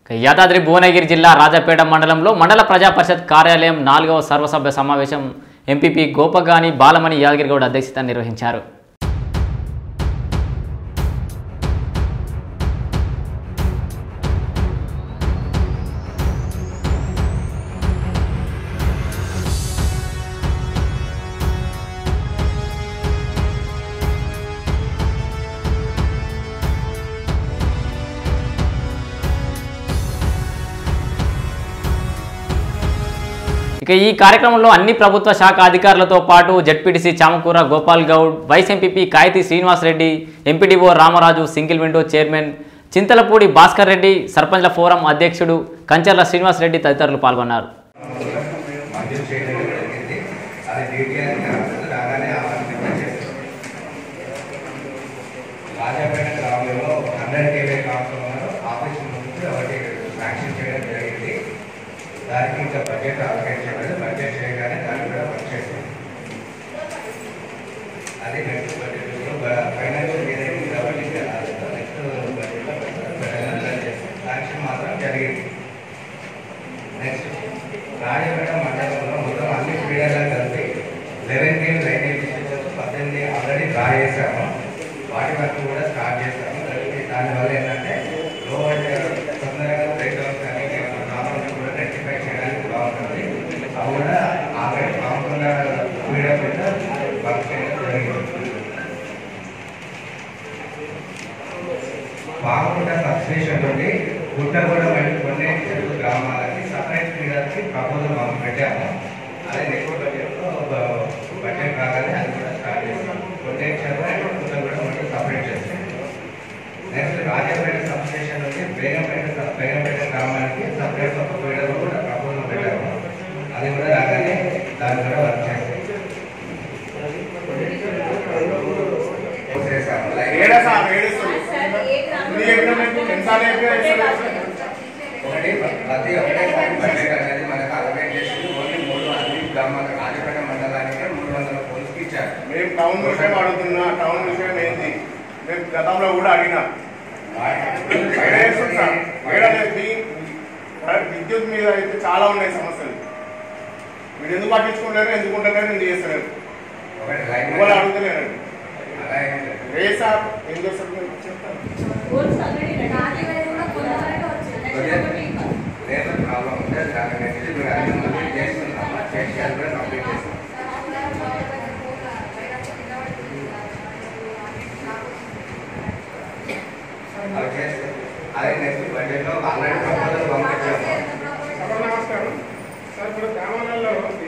ఇక యాదాద్రి భువనగిరి జిల్లా రాజపేట మండలంలో మండల ప్రజా పరిషత్ కార్యాలయం నాలుగవ సర్వసభ్య సమావేశం ఎంపీపీ గోపగాని బాలమణి యాదగిరిగౌడ్ అధ్యక్షత నిర్వహించారు ఇక ఈ కార్యక్రమంలో అన్ని ప్రభుత్వ శాఖ అధికారులతో పాటు ZPTC Chamakura Gopal Goud vice MPP Kayathi Srinivas Reddy MPDO Ramaraju single window chairman Chintalapudi Bhaskar Reddy సర్పంచ్ల ఫోరం అధ్యక్షుడు కంచర్ల శ్రీనివాస్ రెడ్డి తదితరులు పాల్గొన్నారు మంజూరు చేయడం జరిగింది అది డీటీఆర్ రాగానే ఆలోచన చేస్తాం రాజాపేట గ్రామంలో హండ్రెడ్ కేవీ ట్రాన్స్ఫార్మర్ ఆపరేషన్ ముందు ఒకటి శాంక్షన్ చేయడం జరిగింది దానికి ఇంకా బడ్జెట్ అలకేట్ చేయలేదు బడ్జెట్ చేయగానే దాన్ని కూడా వర్క్ చేస్తాం అది నెక్స్ట్ బడ్జెట్లో ఫైనాన్షియల్ ఇయర్ అయింది కాబట్టి ఇంకా నెక్స్ట్ బడ్జెట్లో శాంక్షన్ మాత్రం జరిగింది నెక్స్ట్ రాజపేట మండలంలో మొత్తం అన్ని క్రీడలను కలిపి లెవెన్ గేమ్ లైన్ ఎగ్జిబిషన్స్ పద్దెనిమిది ఆల్రెడీ డ్రా చేశాము వాటి వరకు కూడా స్టార్ట్ చేశాము దానికి దానివల్ల ఏంటంటే లో తొందరగా బ్రేక్ డౌన్స్ కానీ ప్రాబ్లమ్స్ కూడా రెక్టిఫై చేయడానికి బాగుంటుంది అవి కూడా ఆల్రెడీ కాకుండా క్రీడ మీద వర్క్ చేయడం జరిగింది బాగుంట సబ్స్టేషన్ నుండి గుట్టగూడ మరియు కొన్ని చెరువు గ్రామాలకి సపరేట్ క్రీడలకి ప్రపోజల్ మనం పెట్టాము అదే నెక్స్ట్ బడ్జెట్లో బడ్జెట్ రాగానే అది కూడా స్టార్ట్ చేస్తాం కొన్ని చెరువు అండ్ గుట్టగూడ మరియు సపరేట్ చేస్తాం నెక్స్ట్ రాజపేట సబ్స్టేషన్ నుండి బేగంపేట సబ్- బేగంపేట గ్రామానికి సపరేట్ ఒక క్రీడలు కూడా ప్రపోజల్ పెట్టాము అది కూడా రాగానే దాన్ని కూడా వర్క్ చేస్తాం చేసాము లైక్ ఏడా సార్ ఏడుస్తుంది నువ్వు చెప్పినట్టు ఎన్నిసార్లు చెప్పినా ఒకటి ప్రతి ఒక్కటేసారి బడ్జెట్ అనేది మనకు అలవేట్ చేసింది ఓన్లీ మూడు అన్ని గ్రామాల రాజపేట మండలానికి మూడు వందల పోలీసుకి ఇచ్చారు మేము టౌన్ విషయం అడుగుతున్నా టౌన్ విషయం ఏంటి మేము గతంలో కూడా అడిగినాం ఏడా వేస్తుంది సార్ ఏడా లేదు. మీ- విద్యుత్ మీద అయితే చాలా ఉన్నాయి సమస్యలు మీరు ఎందుకు పట్టించుకుంటారు ఎందుకు ఉంటున్నారు ఎందుకు చేస్తలేరు ఒకటి లైన్ ఇవాళ అడుగుతలేరు అలా ఏం లేదు. రే సార్ ఏం చేస్తారు మీరు చెప్తారు లేబర్ ప్రాబ్లం ఉంది అది దాని గురించి మీరు అన్ని మంది చేస్తున్నాము చేసి అది కూడా కంప్లీట్ చేస్తాం అవి చేస్తే అదే నెక్స్ట్ బడ్జెట్లో ఆల్రెడీ ప్రపోజల్ పంపించాము సార్ నమస్కారం సార్ ఇప్పుడు గ్రామాలలో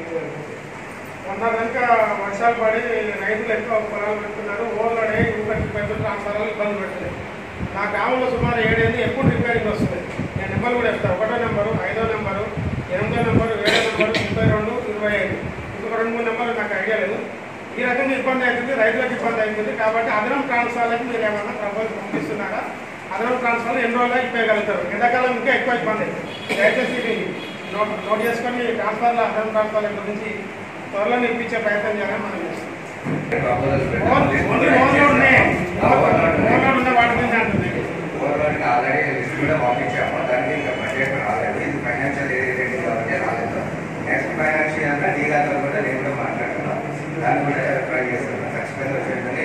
మొన్న కనుక వర్షాలు పడి రైతులు ఎక్కువ పొలాలు పెడుతున్నారు ఓవర్లోనే ఇంకొకటి పెద్ద ట్రాన్స్ఫారాలు ఇబ్బంది పెడుతున్నాయి నా గ్రామంలో సుమారు ఏడేళ్ళు ఎప్పుడు రిపేరింగ్ వస్తుంది నేను నెంబర్ కూడా ఇస్తాను ఒకటో నెంబరు ఐదో నెంబరు ఎనిమిదో నెంబరు ఏడో నెంబరు ముప్పై రెండు ఇరవై ఐదు ఇంకొక రెండు మూడు నెంబర్లు నాకు ఐడియా లేదు ఈ రకంగా ఇబ్బంది అవుతుంది రైతులకు ఇబ్బంది అవుతుంది కాబట్టి అదనం ట్రాన్స్ఫార్లకు మీరు ఏమన్నా ప్రపోజల్ పంపిస్తున్నారా అదనం ట్రాన్స్ఫార్లు ఎన్ని రోజులు ఇప్పగలుగుతారు ఎండాకాలం ఇంకా ఎక్కువ ఇబ్బంది అవుతుంది దయచేసి ఇది నోట్ నోట్ చేసుకొని ట్రాన్స్ఫర్ల అదనం ట్రాన్స్ఫర్ల గురించి త్వరలో ఇప్పించే ప్రయత్నం చేయాలని మనం చేస్తాం ప్రపోజల్స్ ఓన్లీ ఓన్లీ ఓన్లోనే ఓన్లో ఉన్న వాటి గురించి అంటుంది ఓవర్లోకి ఆల్రెడీ లిస్ట్ కూడా పంపించాము దానికి ఇంకా బడ్జెట్ రాలేదు ఇది ఫైనాన్షియల్ ఏరియా కాబట్టి రాలేదు నెక్స్ట్ ఫైనాన్షియల్ అంటే డీలాతో కూడా నేను కూడా మాట్లాడాను దాన్ని కూడా ట్రై చేస్తాను ఖచ్చితంగా చేయడం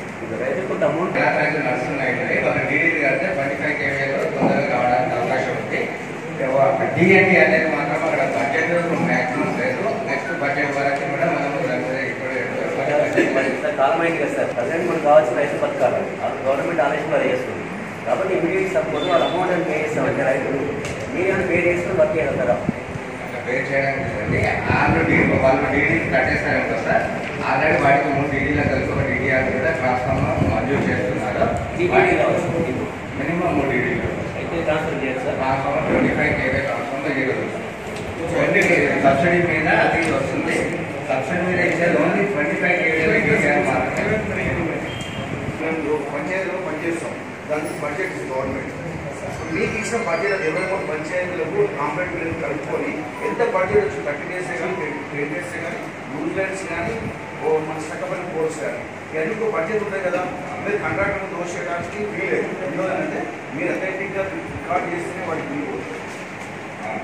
ఎలా రైతులు నడుస్తున్నాయి ఒక డీడీ కడితే ట్వంటీ ఫైవ్ కేవీలో తొందరగా కావడానికి అవకాశం ఉంది డిఎన్టీ అనేది మాత్రం అక్కడ బడ్జెట్ మ్యాక్సిమం లేదు నెక్స్ట్ బడ్జెట్ వరకు కూడా మనము దాని మీద ఇప్పుడు కాలమైంది కదా సార్ ప్రజెంట్ మనకు కావాల్సిన రైతు పథకాలు అది గవర్నమెంట్ ఆలోచన కూడా చేస్తుంది కాబట్టి ఇమీడియట్ సపోర్ట్ వాళ్ళ అమౌంట్ అని పే చేస్తామంటే రైతులు మీరేమైనా పే చేసుకుని వర్క్ చేయగలుగుతారా అట్లా పే చేయడానికి లేదండి ఆరు డీడీ వాళ్ళు డీడీ కట్టేస్తారు కదా సార్ ఆల్రెడీ వాటికి మూడు డీడీలో కలిసి ఒక డీడీఆర్ కూడా ట్రాన్స్ఫార్మర్ మంజూరు చేస్తున్నారు DDD కావాలి. మినిమం మూడు డీడీలు అయితే ట్రాన్స్ఫర్ చేయాలి sir transformer twenty five KV transformer చేయగలుగుతాం ట్వంటీ సబ్సిడీ మీద అది వస్తుంది సబ్సిడీ మీద ఇచ్చేది only twenty five KV DDR మాత్రమే మేము పంచాయతీలో పనిచేస్తాం దానికి బడ్జెట్ ఇస్తుంది గవర్నమెంట్ మీకు ఇచ్చిన బడ్జెట్ ఇరవై మూడు పంచాయతీలకు కాంప్లైంట్ బిల్లు కలుపుకొని ఎంత బడ్జెట్ వచ్చి థర్టీ డేస్ కానీ టెన్ డేస్ కానీ యూజ్ లైన్స్ కానీ ఓ మన చక్కపల్లి కోర్స్ కానీ ఇవన్నీ ఒక బడ్జెట్ ఉంటాయి కదా మీరు కాంట్రాక్టర్ దోష చేయడానికి వీలేదు ఎందుకంటే మీరు అథెంటిక్గా రికార్డ్ చేస్తేనే వాటికి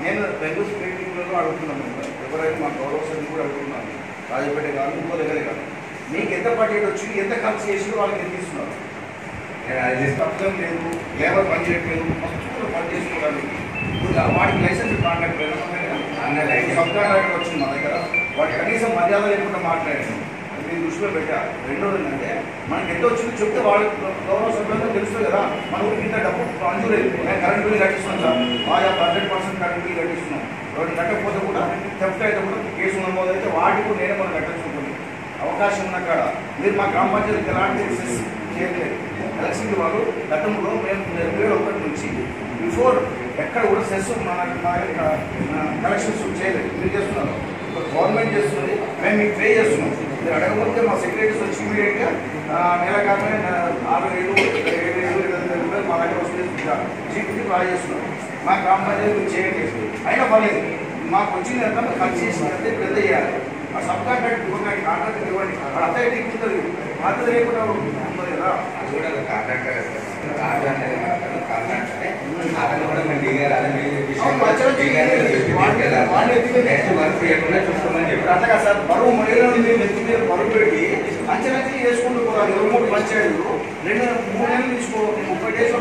నేను రెండు మీటింగ్లలో అడుగుతున్నాను ఎవరైనా మా గౌరవ సభ్యులు కూడా అడుగుతున్నాను రాజపేట కాదు ఇంకో దగ్గరే కాదు మీకు ఎంత బడ్జెట్ వచ్చింది ఎంత ఖర్చు చేసి వాళ్ళకి ఎంత ఇస్తున్నారు నేను అది తప్పడం లేదు లేబర్ పని చేయట్లేదు మస్తు పని చేసుకోవడానికి ఇప్పుడు వాడికి లైసెన్స్ కాంట్రాక్ట్ లేదు అన్న లైసెన్స్. సబ్ కాంట్రాక్ట్ వచ్చింది మా దగ్గర వాటి కనీసం మర్యాద లేకుండా మాట్లాడాను మీరు దృష్టిలో పెట్టా రెండోది ఏంటంటే మనకి ఎంత వచ్చిందో చెప్తే వాళ్ళ గౌరవ సభ్యులకు తెలుస్తుంది కదా మన ఊరికి ఇంత డబ్బు మంజూరు నేను కరెంట్ బిల్ కట్టిస్తున్నాం సార్ బాగా హండ్రెడ్ పర్సెంట్ కరెంట్ బిల్ కట్టిస్తున్నాం ఎవరిని కట్టకపోతే కూడా థెఫ్ట్ అయితే కూడా కేసు నమోదు అయితే వాటికి కూడా నేనే మనం కట్టించుకుంటుంది అవకాశం ఉన్న కాడ మీరు మా గ్రామ పంచాయతీకి ఎలాంటి సెస్ చేయలేదు ఎలక్షన్ వాళ్ళు గతంలో మేము రెండు వేల ఒకటి నుంచి బిఫోర్ ఎక్కడ కూడా సెస్ మన మా యొక్క కలెక్షన్స్ చేయలేదు మీరు చేస్తున్నారు ఇప్పుడు గవర్నమెంట్ చేస్తుంది మేము మీకు పే చేస్తున్నాం మీరు అడగకపోతే మా సెక్రటరీస్ వచ్చి ఇమీడియట్గా నెల కాకనే ఆరు ఏడు ఏడు ఏడు ఏడు ఎనిమిది రూపాయలు మా దగ్గర వస్తుంది జీపీకి బాగా చేస్తున్నాం మా గ్రామ పంచాయతీ మీరు చేయండి అయినా పర్లేదు మాకు వచ్చింది ఎంత ఖర్చు చేసి అంతే పెద్ద చేయాలి ఆ సబ్ కాంట్రాక్ట్ ఇవ్వండి కాంట్రాక్ట్ ఇవ్వండి అది అత్త ఎట్టి ఉంటుంది బాధ్యత లేకుండా ఉంటుంది కదా కూడా కాంట్రాక్టర్ కాంట్రాక్టర్ కాంట్రాక్టరే అతను కూడా మేము దిగారు అతను అవును, వచ్చారు. వాళ్ళే దిగారు. నెక్స్ట్ వర్క్ చేయకుండా చూసుకోమని ఇప్పుడు చెప్పారు అట్లా సార్ బరువు మహిళల మీద నెత్తి మీద బరువు పెట్టి అంచెలంచెలు చేసుకుంటూ పోవాలి ఇరవై మూడు పంచాయతీలు రెండు మూడు నెలలు తీసుకో ముప్పై డేస్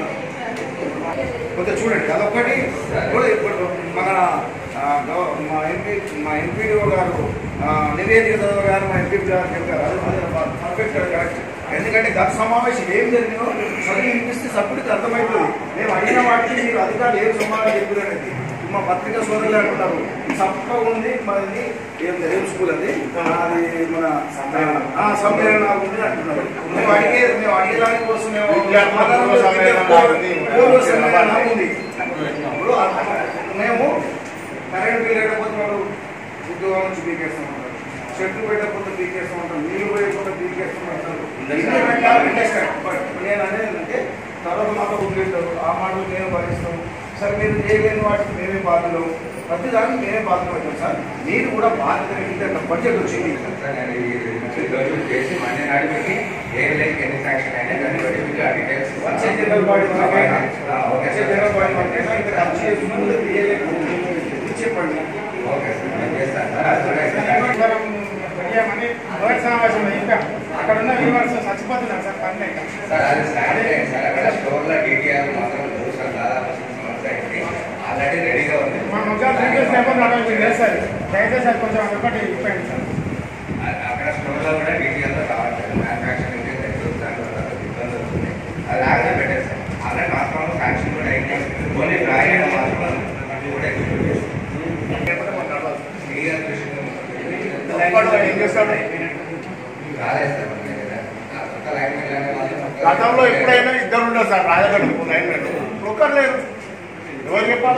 కొంచెం చూడండి అదొక్కటి కూడా ఇప్పుడు మన ఆ, గవ- మా ఎంపీ మా ఎంపీడీఓ గారు ఆ, నివేదిక చదవ గారు మా ఎంపీ గారు చెప్పారు అది పర్ఫెక్ట్ కరెక్ట్ ఎందుకంటే గత సమావేశం ఏం జరిగిందో చదివి వినిపిస్తే సభ్యుడికి అర్థమవుతుంది మేము అడిగిన వాటికి మీరు అధికారులు ఏం సమాధానం చెప్పారు అనేది మా పత్రికా సోదరులు అంటున్నారు చక్కగా ఉంది మాది ఏం ఏం స్కూల్ అది అది మన ఆ, సమ్మేళన ఉంది అంటున్నారు మేము అడిగే మేము అడిగేదాని కోసం మేము పూర్వ సమ్మేళనం ఉంది. పూర్వ సమ్మేళనం ఉంది ఇప్పుడు ఆ- మేము కరెంట్ బిల్ లేకపోతే వాళ్ళు ఉద్యోగాల నుంచి పీకేస్తామంటారు చెట్లు పెట్టకపోతే పీకేస్తామంటారు నీళ్ళు పోయకపోతే పీకేస్తామంటారు ఇన్ని రకాల ఇండస్ట్రీ బట్ నేను అనేది ఏంటంటే తర్వాత మాకు వదిలేస్తారు ఆ మాటలు మేము భరిస్తాం సార్ మీరు చేయలేని వాటికి మేమే బాధ్యులు ప్రతి దానికి మేమే బాధ్యత అవుతాం సార్ మీరు కూడా బాధ్యత ఇంత బడ్జెట్ వచ్చింది రోజు చేసి మళ్ళీ నాడు పెట్టి ఏ విలేజ్కి ఎన్ని శాంక్షన్ అయినా దాన్ని బట్టి మీకు ఆ డీటెయిల్స్ వచ్చే జనరల్ బాడీ ఓకే వచ్చే సార్ జనరల్ బాడీ మనకైనా ఇంత ఖర్చు చేస్తున్నాం లేదా తీయలేదు. ఇది చెప్పండి ఓకే సార్ నేను చేస్తాను సార్ అది కూడా మనం వెళ్ళామని మొదటి సమావేశంలో ఇంకా అక్కడ ఉన్న వ్యూవర్స్ చచ్చిపోతున్నారు సార్ పని లేక సార్ అది సాటర్డే సార్ అక్కడ స్టోర్లో డీటీఆర్ మాత్రం లేదు సార్ దాదాపు సిక్స్ మంత్స్ అయింది ఆల్రెడీ రెడీగా ఉంది మా మొగ్గాలు రివ్యూస్ లేకపోతే నాకు మీకు తెలుసు సార్ దయచేసి అది కొంచెం అదొకటి ఇవ్వండి సార్ అ- అక్కడ స్టోర్లో కూడా డీటీఆర్లో కావాలి మ్యానుఫ్యాక్చరింగ్ లేదు దానివల్ల ఇబ్బంది వస్తుంది అది ఆగనే పెట్టారు సార్ ఆల్రెడీ మాత్రం శాంక్షన్ కూడా అయింది ఓన్లీ రాయడం మాత్రం కూడా ఎగ్జిక్యూట్ చేస్తాం క్లియర్ ఏం చేస్తాడు రాలేదు సార్ మన దగ్గర. ఆ కొత్త లైన్ మెన్ అనే వాళ్ళు కొత్తగా- గతంలో ఎప్పుడైనా ఇద్దరు ఉండరు సార్ రాజగడ్డ లైన్ మెన్ ఇప్పుడు ఒక్కరు లేరు ఎవరు చెప్పాలి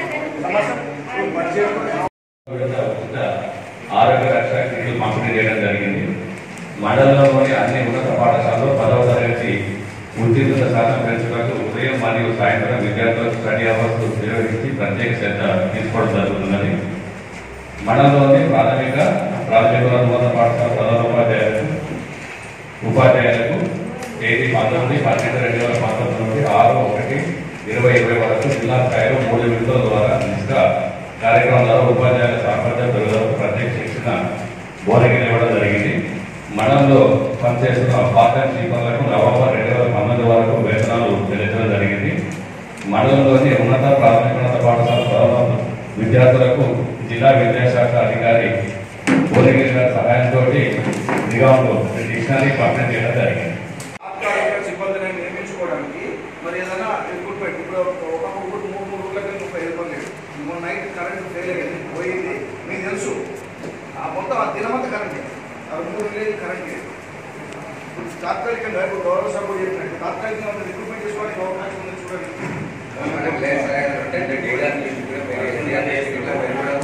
సమస్య ఉచిత ఆరోగ్య రక్షణ కిట్లు పంపిణీ చేయడం జరిగింది మండలంలోని అన్ని ఉన్నత పాఠశాలలో పదవ తరగతి ఉత్తీర్ణత శాతం పెంచుటకు ఉదయం మరియు సాయంత్రం విద్యార్థులకు స్టడీ అవర్స్ నిర్వహించి ప్రత్యేక శ్రద్ధ తీసుకోవడం జరుగుతున్నది మండలంలోని ప్రాథమిక ప్రాథమికోన్నత పాఠశాల ప్రధాన ఉపాధ్యాయులకు ఉపాధ్యాయులకు తేదీ పంతొమ్మిది పన్నెండు రెండు వేల పంతొమ్మిది నుండి ఆరు ఒకటి ఇరవై ఇరవై వరకు జిల్లా స్థాయిలో మూడు విడతల ద్వారా నిష్ట కార్యక్రమం ద్వారా ఉపాధ్యాయుల సామర్థ్యం పెరుగుదలకు ప్రత్యేక శిక్షణ బోధన ఇవ్వడం జరిగింది మండలంలో పనిచేస్తున్న పార్ట్ టైం స్లీపర్లకు నవంబర్ రెండు వేల పంతొమ్మిది వరకు వేతనాలు చెల్లించడం జరిగింది మండలంలోని ఉన్నత ప్రాథమికోన్నత పాఠశాల ప్రథమ విద్యార్థులకు జిల్లా విద్యాశాఖ అధికారి భువనగిరి గారి సహాయంతో నిఘాలో డిక్షనరీ పంపిణీ చేయడం జరిగింది తాత్కాలిక సిబ్బందిని నియమించుకోవడానికి మరి ఏదైనా రిక్రూట్మెంట్ ఇప్పుడు ఒక ఊరు మూడు మూడు ఊర్లకి ముప్పై ఐదు మంది మొన్న నైట్ కరెంట్ ఫెయిల్ అయ్యింది పోయింది మీకు తెలుసు ఆ మొత్తం ఆ దినమంతా కరెంట్ ఆ మూడు లేదు కరెంట్ లేదు ఇప్పుడు తాత్కాలికంగా ఇప్పుడు గౌరవ సభ చెప్పినట్టు తాత్కాలికంగా రిక్రూట్మెంట్ చేసుకోవడానికి అవకాశం ఉంది చూడండి మనకి లేదు సార్ అంటే డీలర్ లిస్ట్ కూడా పెరిగింది అదే ఇట్లా పెరగడం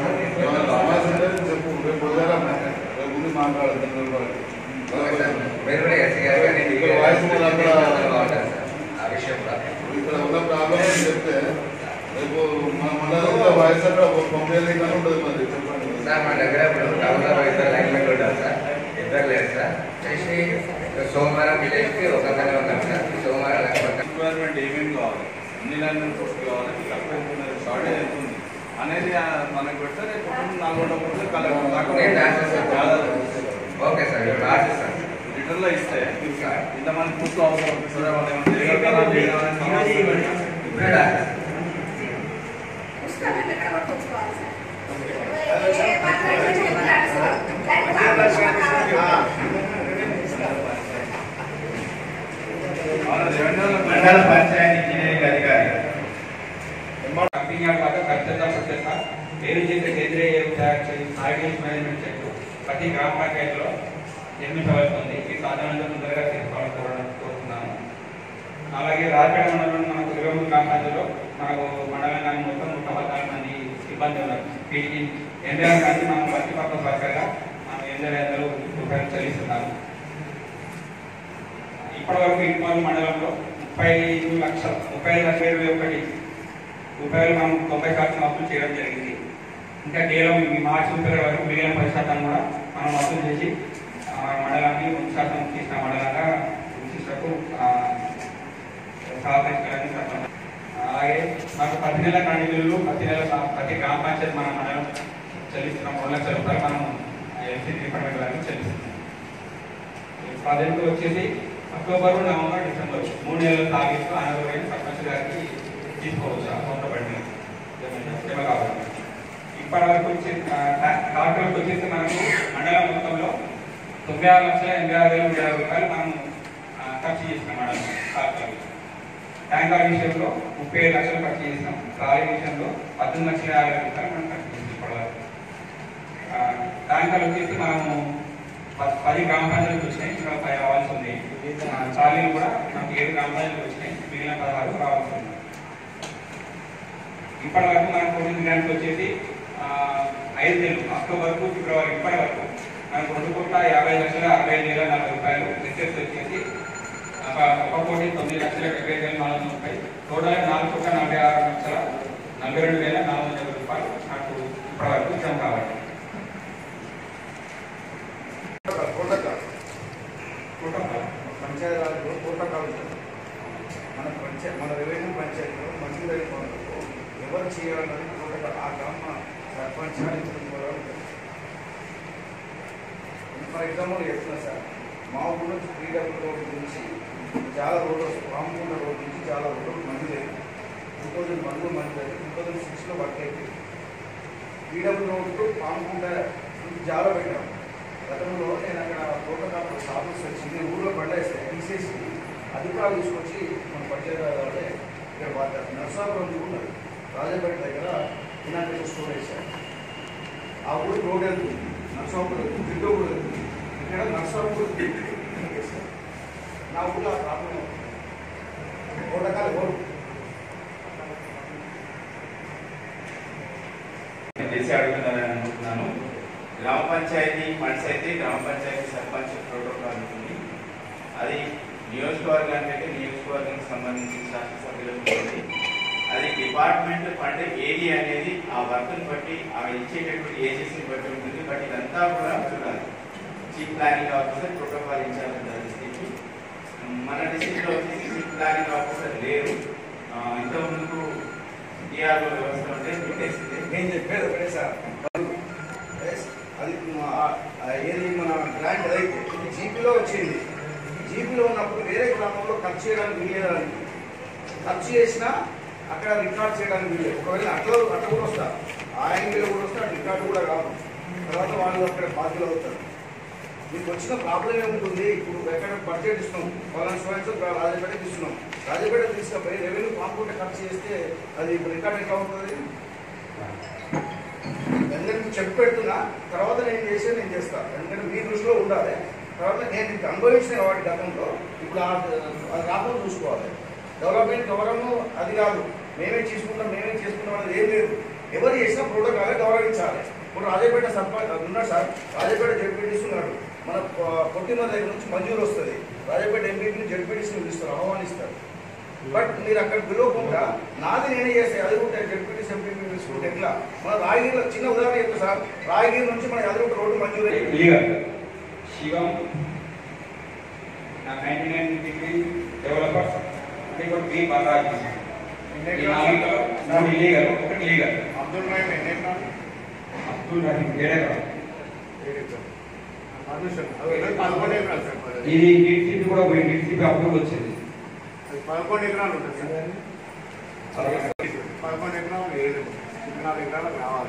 ఓకే సార్ మీరు కూడా ఎస్సీ గారు కానీ ఇక్కడ వాయిస్ కూడా అక్కడ- బాగుంటుంది సార్ ఆ విషయం కూడా ఇక్కడ ఉన్న ప్రాబ్లం అని చెప్తే రేపు మన మండలంలో వాయిస్ అక్కడ పంపేది కానీ ఉండదు మరి చెప్పండి సార్ మా దగ్గర ఇప్పుడు టౌన్లో ఇద్దరు లైన్ మెన్ ఉంటారు సార్ ఇద్దరు లేదు సార్ చేసి సోమవారం విలేజ్కి ఒక అతనే ఉన్నాం సార్ సోమవారం లెక్క రిక్వైర్మెంట్ ఏమేమి కావాలి అన్ని లైన్మెన్ పోస్ట్ కావాలి తక్కువ షార్టేజ్ ఎంత ఉంది అనేది ఆ, మనకు పెడితే రేపు పొద్దున్న నల్గొండ పోతే కలెక్టర్ దాకా నేను రాసేస్తాను. చాలా ఓకే సార్ ఇప్పుడు రాసిస్తాను రిటర్న్లో ఇస్తే ఇంతమంది కూర్చో అవసరం ఉంది సరే వాళ్ళు ఏమైనా చేయగలుగుతారా చేయగలరా? ఇప్పుడే రాసేస్తాను అవునా, రెవెన్యూలో మండల పంచాయతీ ఇంజనీరింగ్ అధికారి కంపెనీ కాక ఖచ్చితంగా ప్రత్యేక వేరు చేసే సేంద్రియ ఎరువు తయారు చేసి సాయిల్ మేనేజ్మెంట్ చెట్టు ప్రతి గ్రామ పంచాయతీలో నిర్మించవలసి ఉంది ఈ సాధారణంగా ముందరగా తీసుకోవాలని కోరడం కోరుతున్నాను అలాగే రాజపేట మండలంలో మనకు ఇరవై మూడు గ్రామ పంచాయతీలో మనకు మండలం కానీ మొత్తం నూట పద్నాలుగు మంది సిబ్బంది ఉన్నారు వీటికి ఎన్ఆర్ కానీ మనం ప్రతి పర్పస్ వర్కర్గా మనం ఎనిమిది వందలు రూపాయలు చెల్లిస్తున్నాము ఇప్పటి వరకు ఇంపాల్ మండలంలో ముప్పై ఐదు లక్షల ముప్పై ఐదు లక్షల ఇరవై ఒకటి రూపాయలు మనం తొంభై శాతం వసూలు చేయడం జరిగింది ఇంకా కేవలం ఈ మార్చి ముప్పై వరకు మిగిలిన పది శాతం కూడా మనం వసూలు చేసి ఆ, మండలాన్ని ముందు శాతం తీసిన మండలంగా గుర్తించకు సహకరించాలని చెప్పండి అలాగే మాకు ప్రతి నెల కరెంటు బిల్లులు ప్రతి నెల సా- ప్రతి గ్రామ పంచాయతీ మన మండలం చెల్లిస్తున్నాం రెండు లక్షల రూపాయలు మనం ఎల్సీ డిపార్ట్మెంట్ వారికి చెల్లిస్తున్నాం ప్రాజెక్టు వచ్చేసి అక్టోబర్ నవంబర్ డిసెంబర్ మూడు నెలలు తాగిస్తూ అనంతరం సర్పంచ్ గారికి తీసుకోవచ్చు ఆ సొంత బండి జమ కావాలి ఇప్పటి వరకు వచ్చి డాక్టర్లకు వచ్చేసి మనకు మండలం మొత్తంలో తొంభై ఆరు లక్షల ఎనభై ఆరు వేల ఇరవై రూపాయలు మనం ఆ, ఖర్చు చేసినాం మండలం డాక్టర్లు ట్యాంకర్ విషయంలో ముప్పై ఏడు లక్షలు ఖర్చు చేసినాం లారీ విషయంలో పద్దెనిమిది లక్షల యాభై వేల రూపాయలు మనం ఖర్చు చేసినాం ఇప్పటివరకు ఆ, ట్యాంకర్లు వచ్చేసి మనము ప- పది గ్రామ పంచాయతీలకు వచ్చినాయి ఇంకా పది రావాల్సి ఉంది ఆ, చాలీలు కూడా మనకి ఏడు గ్రామ పంచాయతీలకు వచ్చినాయి మిగిలిన పదహారు రావాల్సి ఉంది ఇప్పటి వరకు మన కోవిడ్ గ్రాంట్ వచ్చేసి ఆ, ఐదు నెలలు అక్టోబర్ టు ఫిబ్రవరి ఇప్పటి వరకు మనకు రెండు కోట్ల యాభై లక్షల అరవై ఐదు వేల నలభై రూపాయలు రిసెప్ట్ వచ్చేసి ఒక ఒక కోటి తొమ్మిది లక్షల డెబ్బై ఐదు వేల నాలుగు వందల ముప్పై టోటల్ నాలుగు కోట్ల నలభై ఆరు లక్షల నలభై రెండు వేల నాలుగు వందల యాభై రూపాయలు నాకు ఇప్పటి వరకు జమ కావాలి ప్రోటోకాల్ టోటల్ పంచాయతీరాజ్లో ప్రోటోకాల్ ఉంటుంది. మన పంచాయతీ మన రెవెన్యూ పంచాయతీలో మంచినీరు పనులకు ఎవరు చేయాలన్నది ప్రోటోకాల్ ఆ గ్రామ సర్పంచ్ ఇతరులు కూడా ఉంటుంది. ఫర్ ఎగ్జాంపుల్ చెప్తున్నా సార్ మా ఊరు నుంచి త్రీడబ్ల్యూ రోడ్ నుంచి చాలా రోడ్లు రామకుండ రోడ్ నుంచి చాలా రోడ్లు మంది లేదు టూ థౌజండ్ వన్లో మంది లేదు టూ థౌజండ్ సిక్స్లో వర్క్ అయిపోయింది త్రీడబ్ల్యూ రోడ్డు పాముకుంట నుంచి జాలో పెట్టాము గతంలో నేను అక్కడ ప్రోటోకాల్ ఆఫీస్ వచ్చింది ఊళ్ళో పడేస్తే తీసేసి అధికారులు తీసుకొచ్చి మన పంచాయతీ ఇక్కడ వాళ్ళ నర్సాపురం ఉన్నారు రాజాపేట దగ్గర ఇనాగ్రేషన్ స్టోర్ వేశారు ఆ ఊరు రోడ్ వెళ్తుంది నర్సాపురం దిగ్గ ఊరు వెళ్తుంది ఇక్కడ నర్సాపురం వేశారు నా ఊళ్ళో ఆ ప్రాబ్లం ప్రోటోకాల్ ఎవరు నేను తెలిసి అడుగుతున్నానని అనుకుంటున్నాను గ్రామ పంచాయతీ ఫండ్స్ అయితే గ్రామ పంచాయతీ సర్పంచ్ ప్రోటోకాల్ ఉంటుంది అది నియోజకవర్గానికి అయితే నియోజకవర్గానికి సంబంధించిన శాసనసభ్యులకు ఉంటుంది అది డిపార్ట్మెంట్ ఫండ్ ఏది అనేది ఆ వర్క్ని బట్టి ఆమె ఇచ్చేటటువంటి ఏజెన్సీని బట్టి ఉంటుంది బట్ ఇదంతా కూడా చూడాలి chief planning officer protocol in charge district మన డిస్ట్రిక్ట్లో వచ్చేసి చీఫ్ ప్లానింగ్ ఆఫీసర్ లేరు ఆ, ఇంతకుముందు డిఆర్ఓ వ్యవస్థ ఉంటే పెట్టేసింది నేను చెప్పేది ఒకటే సార్ ఎస్, అది మా- ఆ ఏది మన గ్రాంట్ అయితే ఇది జీపీలో వచ్చింది జీపీలో ఉన్నప్పుడు వేరే గ్రామంలో ఖర్చు చేయడానికి వీలేదానికి ఖర్చు చేసినా అక్కడ రికార్డ్ చేయడానికి వీలేదు ఒకవేళ అట్లా అట్లా కూడా వస్తా ఆ యాంగిల్ కూడా వస్తే అటు రికార్డు కూడా కాదు తర్వాత వాళ్ళు అక్కడ బాధ్యులు అవుతారు మీకు వచ్చిన ప్రాబ్లం ఏముంటుంది ఇప్పుడు ఎక్కడ బడ్జెట్ ఇస్తున్నాం వాళ్ళని స్వయం రాజపేట ఇస్తున్నాం రాజపేట తీసుకపోయి రెవెన్యూ కాకుండా ఖర్చు చేస్తే అది రికార్డ్ ఎట్లా ఉంటుంది ఎందుకంటే చెప్పి పెడుతున్నా తర్వాత నేను చేసేది నేను చేస్తాను ఎందుకంటే మీ దృష్టిలో ఉండాలి తర్వాత నేను ఇది అనుభవించిన వాటి గతంలో ఇప్పుడు ఆ- అది రాకుండా చూసుకోవాలి డెవలప్మెంట్ గౌరవము అది కాదు మేమే చేసుకుంటాం మేమే చేసుకుంటాం అనేది ఏం లేదు ఎవరు చేసినా ప్రోటోకాలే గౌరవించాలి ఇప్పుడు రాజపేట సర్పంచ్ ఉన్నాడు సార్ రాజపేట జడ్పీటీసీ ఉన్నాడు మన పొ- పొట్టిమ దగ్గర నుంచి మంజూరు వస్తుంది రాజపేట ఎంపీని జడ్పీటీసీ పిలుస్తారు ఆహ్వానిస్తారు బట్ మీరు అక్కడ పిలవకుండా నాది నేనే చేస్తే అది కూడా జడ్పీటీసీ ఎంపీ తీసుకుంటే ఎట్లా మన రాయగిరిలో చిన్న ఉదాహరణ చెప్తా సార్ రాయగిరి నుంచి మన ఎదురు రోడ్డు మంజూరు అయ్యింది. లీగల్ శివం నా నైన్టీ నైన్ డిగ్రీ డెవలపర్ అంటే ఇప్పుడు బి బాలరాజ్ ఈ నాలుగు మూడు ఇల్లీగల్ ఒకటి లీగల్ అబ్దుల్ రహీం ఎన్ని ఎకరాలు అబ్దుల్ రహీం ఏడెకరం ఏడు ఎకరాలు పర్మిషన్ అది పదకొండు ఎకరాలు సార్ ఇది డిటిపి కూడా పోయి డిటిపి అప్రూవ్ వచ్చింది అది పదకొండు ఎకరాలు ఉంటుంది సార్ పదకొండు ఎకరాలు ఏడు నాలుగు ఎకరాలకు రావాలి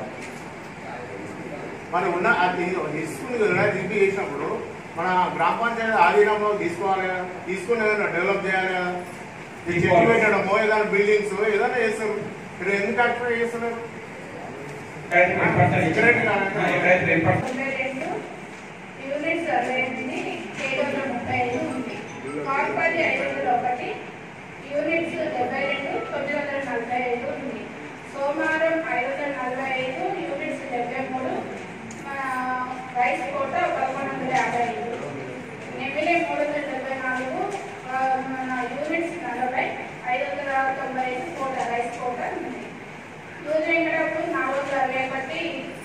మరి ఉన్న అది తీసుకుంది కదా దింపి చేసినప్పుడు మన గ్రామ పంచాయతీ ఆధీనంలో తీసుకోవాలి కదా తీసుకుని ఏదైనా డెవలప్ చేయాలి కదా ఈ చెట్లు పెట్టడమో ఏదైనా బిల్డింగ్స్ ఏదైనా చేస్తారు మీరు ఎందుకు అట్లా చేస్తున్నారు ఎక్కడైతే రెండు పర్సెంట్ తొంభై రెండు యూనిట్స్ అరవై ఎనిమిది ఏడు వందల ముప్పై ఐదు ఉంది కాల్పల్లి ఐదు వందల ఒకటి యూనిట్స్ డెబ్బై రెండు తొమ్మిది వందల నలభై ఐదు ఉంది సోమవారం ఐదు వందల నలభై ఐదు యూనిట్స్ డెబ్బై మూడు మన రైస్ కోట పదకొండు వందల యాభై ఐదు ఎమ్మెల్యే మూడు వందల డెబ్బై నాలుగు ఆ, మన యూనిట్స్ నలభై ఐదు వందల తొంభై ఐదు కోట రైస్ కోట ఉంది రోజు వెంకటాపురం నాలుగు వందల అరవై ఒకటి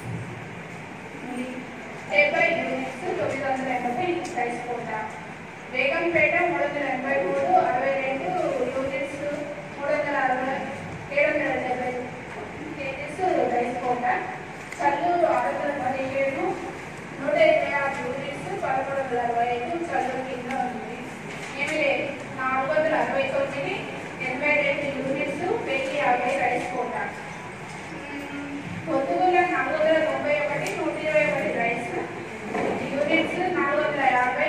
డెబ్బై యూనిట్స్ తొమ్మిది వందల ఎనభై రైస్ కోట బేగంపేట మూడు వందల ఎనభై మూడు అరవై రెండు యూనిట్స్ మూడు వందల అరవై ఏడు వందల డెబ్బై కేజీస్ రైస్ కోట కల్లూరు ఆరు వందల పదిహేడు నూట ఇరవై ఆరు యూనిట్స్ పదకొండు వందల అరవై ఐదు కల్లూరు కింద ఉంది ఎనిమిది నాలుగు వందల అరవై తొమ్మిది ఎనభై రెండు యూనిట్స్ వెయ్యి యాభై రైస్ కోట పొద్దుగూల నాలుగు వందల తొంభై ఒకటి నూట ఇరవై ఒకటి రైస్ యూనిట్స్ నాలుగు వందల యాభై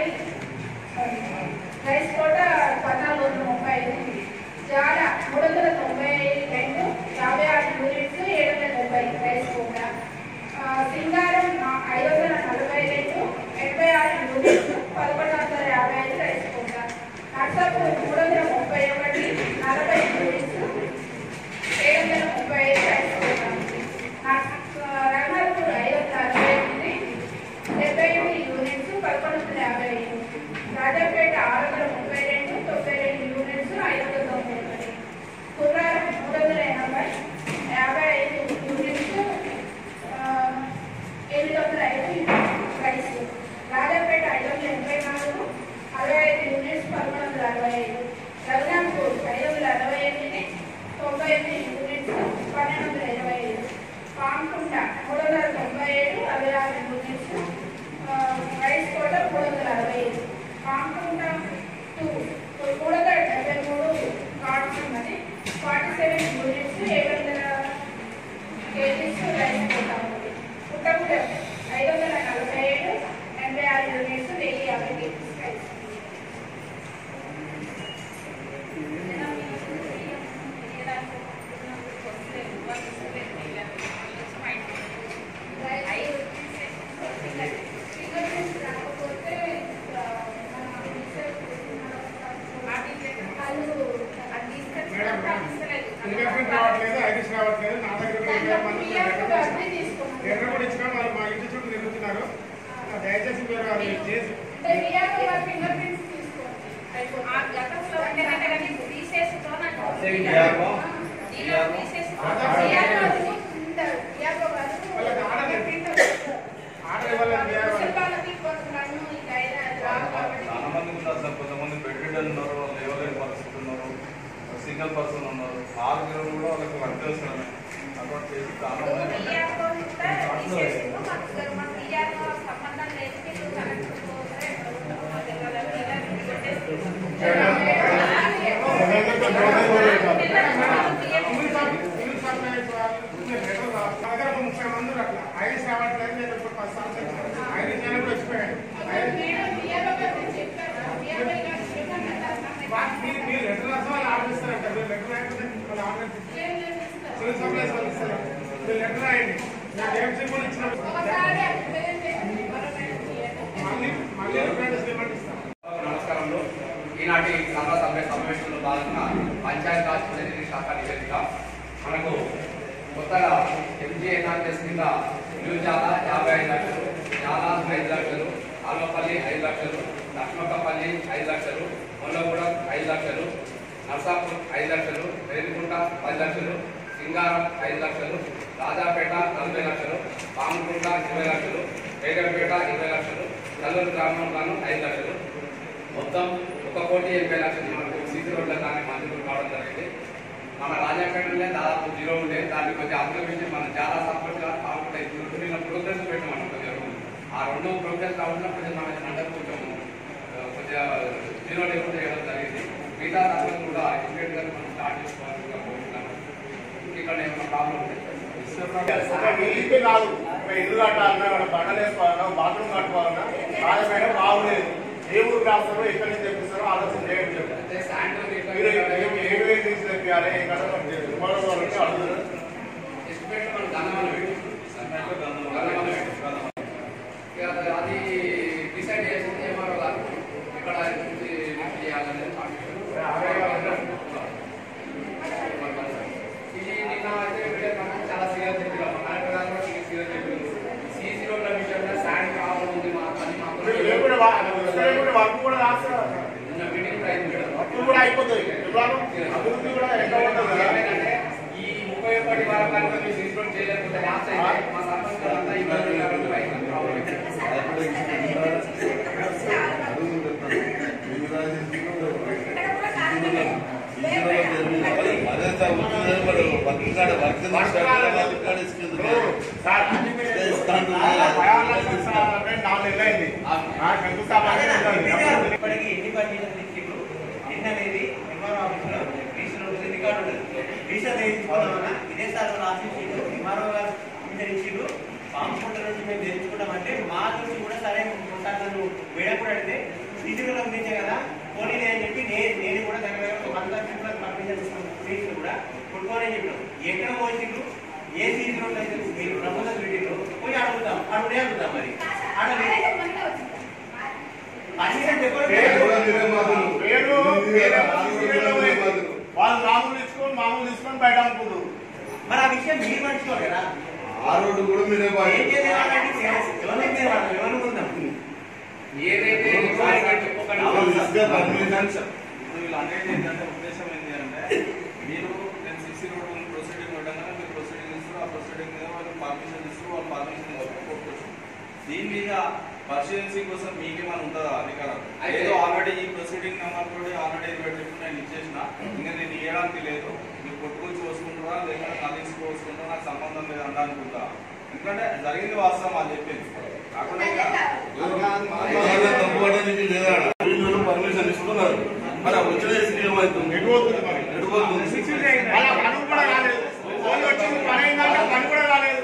రైస్ కోట పద్నాలుగు వందల ముప్పై ఐదు జాడ మూడు వందల తొంభై రెండు యాభై ఆరు యూనిట్స్ ఏడు వందల డెబ్బై రైస్ కోట ఆ, సింగారం నా- ఐదు వందల నలభై రెండు ఎనభై ఆరు యూనిట్స్ పదకొండు వందల యాభై ఐదు రైస్ కోట నర్సాపూర్ మూడు వందల ముప్పై ఒకటి నలభై యూనిట్స్ ఏడు వందల ముప్పై ఐదు రైస్ కోట రఘునాథ్పూర్ ఐదు వందల అరవై ఎనిమిది డెబ్బై ఎనిమిది యూనిట్స్ పదకొండు వందల యాభై ఐదు రాజాపేట ఆరు వందల ముప్పై రెండు తొంభై రెండు యూనిట్స్ ఐదు వందల తొంభై ఒకటి కుర్రారం మూడు వందల ఎనభై యాభై ఐదు యూనిట్స్ ఆ, ఎనిమిది వందల ఐదు రైస్ రాజాపేట ఐదు వందల ఎనభై నాలుగు అరవై ఐదు యూనిట్స్ పదకొండు వందల అరవై ఐదు రఘునాథ్పూర్ ఐదు వందల అరవై ఎనిమిది తొంభై ఎనిమిది యూనిట్స్ పన్నెండు వందల ఇరవై ఐదు పాంకుంట మూడు వందల తొంభై ఏడు అరవై ఆరు యూనిట్స్ ఆ, రైస్ కోట మూడు వందల అరవై ఐదు పాంకుంట టూ మూడు వందల డెబ్బై మూడు కార్డ్స్ ఉన్నది ఫార్టీ సెవెన్ యూనిట్స్ ఏడు వందల కేజీస్ రైస్ కోట ఉంది పుట్టగూడెం ఐదు వందల నలభై ఏడు ఎనభై ఆరు యూనిట్స్ వెయ్యి యాభై కేజీస్ రైస్ ఫింగర్ రావట్లేదు ఐడిస్ రావట్లేదు నా దగ్గర కూడా ఇరవై మంది లెటర్ కూడా ఇచ్చినా వాళ్ళు మా ఇంటి చుట్టూ తిరుగుతున్నారు దయచేసి మీరు అది చేసి ఫింగర్ ప్రింట్స్ తీసుకోండి ఆ గతంలో ఉండే కానీ తీసేసుకో వాళ్ళకి ఆడలేదు ఆడలే వాళ్ళకి చాలా మంది ఉన్నారు సార్ కొంతమంది బెడ్ రిడ్ ఉన్నారు వాళ్ళు లేవలేని పరిస్థితి ఉన్నారు సింగిల్ పర్సన్ ఉన్నారు ఆరు గిరలు కూడా వాళ్ళకి వర్క్ చేస్తున్నాను అటువంటి చేసి చాలా మంది ముప్పై మంది ఉన్నారు అట్లా ఐడిస్ రావట్లేదు నేను ఇప్పుడు పది సంవత్సరాలు ఐడిస్ నేను కూడా వచ్చిపోయాను మీరు మీరు లెటర్ రాసి వాళ్ళు ఆర్డర్ ఇస్తారంట మీరు లెటర్ రాయకపోతే వాళ్ళు ఆర్డర్ సివిల్ సప్లైస్ వాళ్ళు ఇస్తారు మీరు లెటర్ రాయండి నేను ఏం సింబల్ ఇచ్చిన మళ్ళీ మళ్ళీ రిప్రజెంటేషన్ ఇవ్వండి ఇస్తాం నమస్కారంలో ఈనాటి సభా సభ్య సమావేశంలో భాగంగా పంచాయత్ రాజ్ ప్రతినిధి శాఖ నివేదిక మనకు కొత్తగా ఎంజీఎన్ఆర్ఎస్ కింద న్యూజాల యాభై ఐదు లక్షలు జాలా ఐదు లక్షలు ఆల్వపల్లి ఐదు లక్షలు లక్ష్మక్కపల్లి ఐదు లక్షలు మొల్లగూడెం ఐదు లక్షలు నర్సాపూర్ ఐదు లక్షలు రేణిగుంట పది లక్షలు సింగారం ఐదు లక్షలు రాజాపేట నలభై లక్షలు పాముకుంట ఇరవై లక్షలు బేగంపేట ఇరవై లక్షలు కల్లూరు గ్రామంలోను ఐదు లక్షలు మొత్తం ఒక కోటి ఎనభై లక్షలు మనకు సీసీ రోడ్ల కానీ మంజూరు కావడం జరిగింది మన రాజాపేటలో దాదాపు జీరో ఉండే దాన్ని కొంచెం అభివృద్ధి మనం చాలా సపోర్ట్ కాకుండా ఇప్పుడు ప్రోగ్రెస్ పెట్టామన్న కొద్దిగా రోజులు. ఆ రెండు ప్రోగ్రెస్ కాకుండా కొంచెం మన మండలి కొంచెం ఆ, కొద్దిగా జీరో లెవెల్ చేయడం జరిగింది మిగతా దాంట్లో కూడా ఇమీడియట్ గా మనం స్టార్ట్ చేసుకోవాలని కోరుతున్నాను ఇక్కడ ఏమైనా ప్రాబ్లం ఉంటే ఒక ఇల్లు కాదు ఒక ఇల్లు కట్టాలన్నా ఒక బండలు వేసుకోవాలన్నా ఒక బాత్రూమ్ కట్టుకోవాలన్నా రాజపేట బాగులేదు ఏ ఊరు రాస్తారో ఎక్కడి నుంచి తెప్పిస్తారో ఆలోచన చేయండి మీరు ఏ- ఏడు వేలు తీసి తెప్పియాలి ఎక్కడ సుమారు వాళ్ళకి అడుగుతారు ఎస్టిమేట్ మనం గన్నవరం పెట్టి గన్నవరం పెట్టి ఇక అది- అది డిసైడ్ చేసింది ఎంఆర్ఓ గారు ఇక్కడ నుంచి లిఫ్ట్ చేయాలనేది ఇది నిన్న అయితే వీడియో కాన్ఫరెన్స్ చాలా సీరియస్ చెప్పారు కలెక్టర్ గారు కూడా సీరియస్ చెప్పారు సీసీ రోడ్ల విషయంలో శాండ్ ప్రాబ్లం ఉంది మా పని మాత్రం మీరు కూడా వా- ఇక్కడ కూడా వర్క్ కూడా రాస్తారు నిన్న మీటింగ్ కూడా అయింది మేడం అప్పుడు కూడా అయిపోతుంది ఎట్లాగో అభివృద్ధి కూడా ఎక్కడ ఉంటుంది కదా ఏమైందంటే ఈ ముప్పై ఒకటి వారం కనుక మీరు సీసీ రోడ్ చేయలేకపోతే లాస్ట్ అయితే మా సర్పంచ్ గారు అంతా ఇబ్బంది ఉన్నారు రైతులకు ప్రాబ్లం సార్ భయాలు సార్ అంటే నాలుగు నెలలు అయింది ఆ శంకుస్థాపన ఉంటుంది. ఇప్పటికీ ఎన్ని పట్టీలు ఇచ్చిండ్రు నిన్న అనేది ఎంఆర్ఓ ఆఫీస్లో రిజిస్టర్ ఉంటుంది రికార్డు ఉంటుంది రిజిస్టర్ చేయించుకోవడం ఇదే సార్ రాసి ఇచ్చిండు ఎంఆర్ఓ గారు ఇంటర్ ఇచ్చిండు ఫామ్ ఫోటో నుంచి మేము తెచ్చుకుంటామంటే మా నుంచి కూడా సరే సార్ నన్ను మేడం కూడా అడిగితే సీసీలో పంపించే కదా పోనీ అని చెప్పి నేను నేను కూడా దగ్గర దగ్గర ఒక వంద పీపుల్ పర్మిషన్ తీసుకున్నాను స్టేషన్ కూడా కొట్టుకోని చెప్పినాం ఎక్కడ పోయిండ్రు ఏ సీసీలో అయితే మీరు ప్రపోజల్ పెట్టిండ్రు పోయి అడుగుతాం అడుగునే అడుగుతాం మరి అడగలేదు పర్మిషన్ చెప్పలేదు పేరు పేరు వాళ్ళు మామూలు తీసుకొని మామూలు తీసుకొని బయట అమ్ముకుంటారు మరి ఆ విషయం మీరు మర్చిపోరు కదా ఆ రోడ్డు కూడా మీరే ఏం చేయాలంటే ఎవరి మీద వాళ్ళు ఎవరుకుందాం ఏదైతే ఇప్పుడు వీళ్ళు అనేది ఏంటంటే ఉద్దేశం ఏంటి అంటే మీరు నేను సీసీ రోడ్ ప్రొసీడింగ్ పెట్టగానే మీరు ప్రొసీడింగ్ ఇస్తారు ఆ ప్రొసీడింగ్ మీద వాళ్ళు పర్మిషన్ ఇస్తారు వాళ్ళు పర్మిషన్ ఇస్తారు కొట్టుకోవచ్చు దీని మీద పర్సిడెన్సీ కోసం మీకేమైనా ఉంటుందా అధికారం అయితే- ఏదో ఆల్రెడీ ఈ ప్రొసీడింగ్ నెంబర్ కూడా ఆల్రెడీ ఇరవై చెప్పి నేను ఇచ్చేసిన ఇంకా నేను ఇవ్వడానికి లేదు మీరు కొట్టుకొచ్చి వస్తుంటారా లేకపోతే కలిసి వస్తుంటారా నాకు సంబంధం లేదు అనడానుకుంటా ఎందుకంటే జరిగింది వాస్తవం అని చెప్పింది కాకుండా పర్మిషన్ ఇస్తున్నారు మరి ఆ వచ్చిన ఏమవుతుంది ఎటు పోతుంది మరి ఎటుపోతుంది వాళ్ళ పని కూడా కాలేదు వాళ్ళు వచ్చింది పని అయిందంటే పని కూడా కాలేదు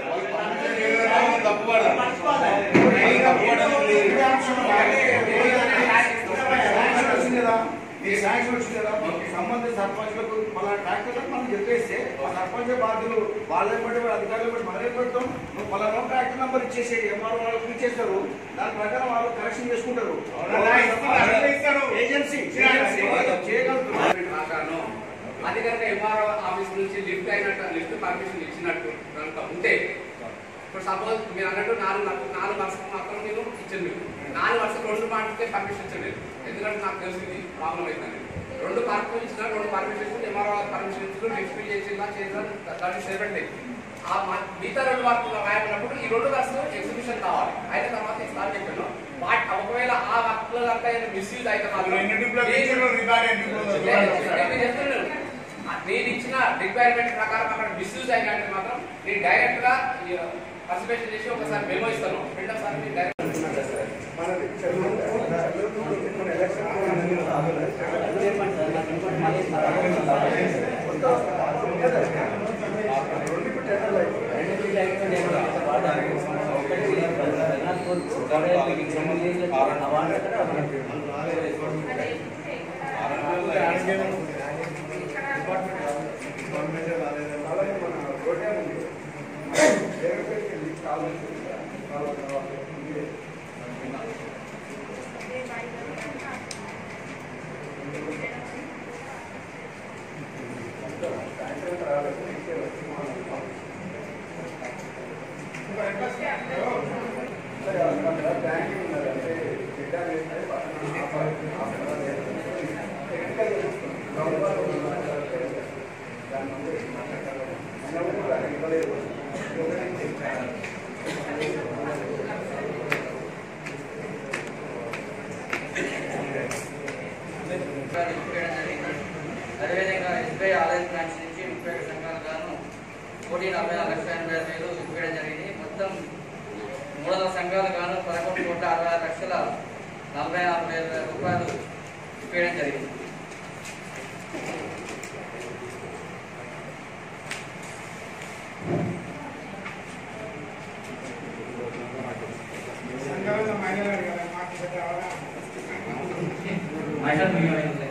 ఈ శాంక్షన్ వచ్చింది కదా సంబంధిత సర్పంచ్లకు మన ట్రాక్టర్లకు మనం చెప్పేస్తే ఆ సర్పంచ్ బాధ్యులు వాళ్ళే బట్టి వాళ్ళ అధికారులు బట్టి మనం ఏం పెడతాం నువ్వు పలానా ట్రాక్టర్ నెంబర్ ఇచ్చేసి ఎంఆర్ఓ వాళ్ళకి ఇచ్చేస్తారు దాని ప్రకారం వాళ్ళు కరెక్షన్ చేసుకుంటారు అలా ఇస్తున్నారు, అలా ఇస్తారు. Agency agency. చేయగలుగుతున్నారు రాశాను అది కనుక ఎంఆర్ఓ ఆఫీస్ నుంచి లిఫ్ట్ అయినట్టు లిఫ్ట్ పర్మిషన్ ఇచ్చినట్టు కనుక ఉంటే ఇప్పుడు సపోజ్ మీరు అన్నట్టు నాలుగు నాలుగు వర్షాలు మాత్రం నేను ఇచ్చింది నాలుగు వర్షాలు రెండు మాటలకే పర్మిషన్ ఇచ్చండి ఎందుకంటే నాకు తెలిసింది ప్రాబ్లం అవుతుంది రెండు పర్మిషన్ ఇచ్చిన రెండు పర్మిషన్ ఇచ్చిన ఎంఆర్ఓ పర్మిషన్ ఇచ్చిన లిఫ్ట్ చేసిందా చేసిందా దాన్ని సేపెట్టి ఆ మ- మిగతా రెండు వర్కులు రాయబడినప్పుడు ఈ రెండు వర్క్స్ ఎగ్జిబిషన్ కావాలి అయిన తర్వాత ఇస్తాను చెప్పాను వాటి ఒకవేళ ఆ వర్క్లో కనుక మిస్యూజ్ అయితే మాత్రం ఎన్ని డిప్లొమా ఇచ్చారు, రికార్డ్ ఎన్ని డిప్లొమా నేను చెప్తున్నాను. నేను ఇచ్చిన రిక్వైర్మెంట్ ప్రకారం అక్కడ మిస్యూజ్ అయినట్టు మాత్రం నేను డైరెక్ట్ గా పర్సిపేషన్ చేసి ఒకసారి మెమో ఇస్తాను రెండోసారి మీకు డైరెక్ట్ అదేవిధంగా ఎస్బీఐ ఆదాయ బ్రాంచ్ నుంచి కోటి నలభై నాలుగు లక్షల ఎనభై ఆరు వేలు ఇవ్వడం జరిగింది మొత్తం మూడు వందల సంఘాలు గాను పదకొండు కోట్ల అరవై ఆరు లక్షల నలభై నాలుగు వేల రూపాయలు ఇవ్వడం జరిగింది సంఘాలలో మహిళలు కదా మాకు పెద్ద అవగాహన. మహిళలు మిగిలిన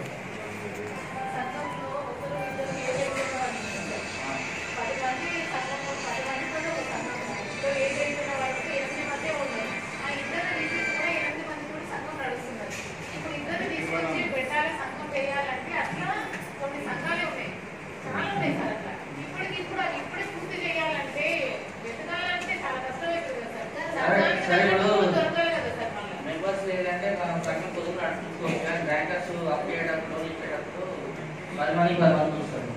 మెంబర్స్ ఏంటంటే మనం సంఘం పొదుపు నడుపుకోవచ్చు కానీ బ్యాంకర్స్ అప్ చేయడానికి లోన్ ఇచ్చేటప్పుడు పది మంది పది మంది చూస్తారు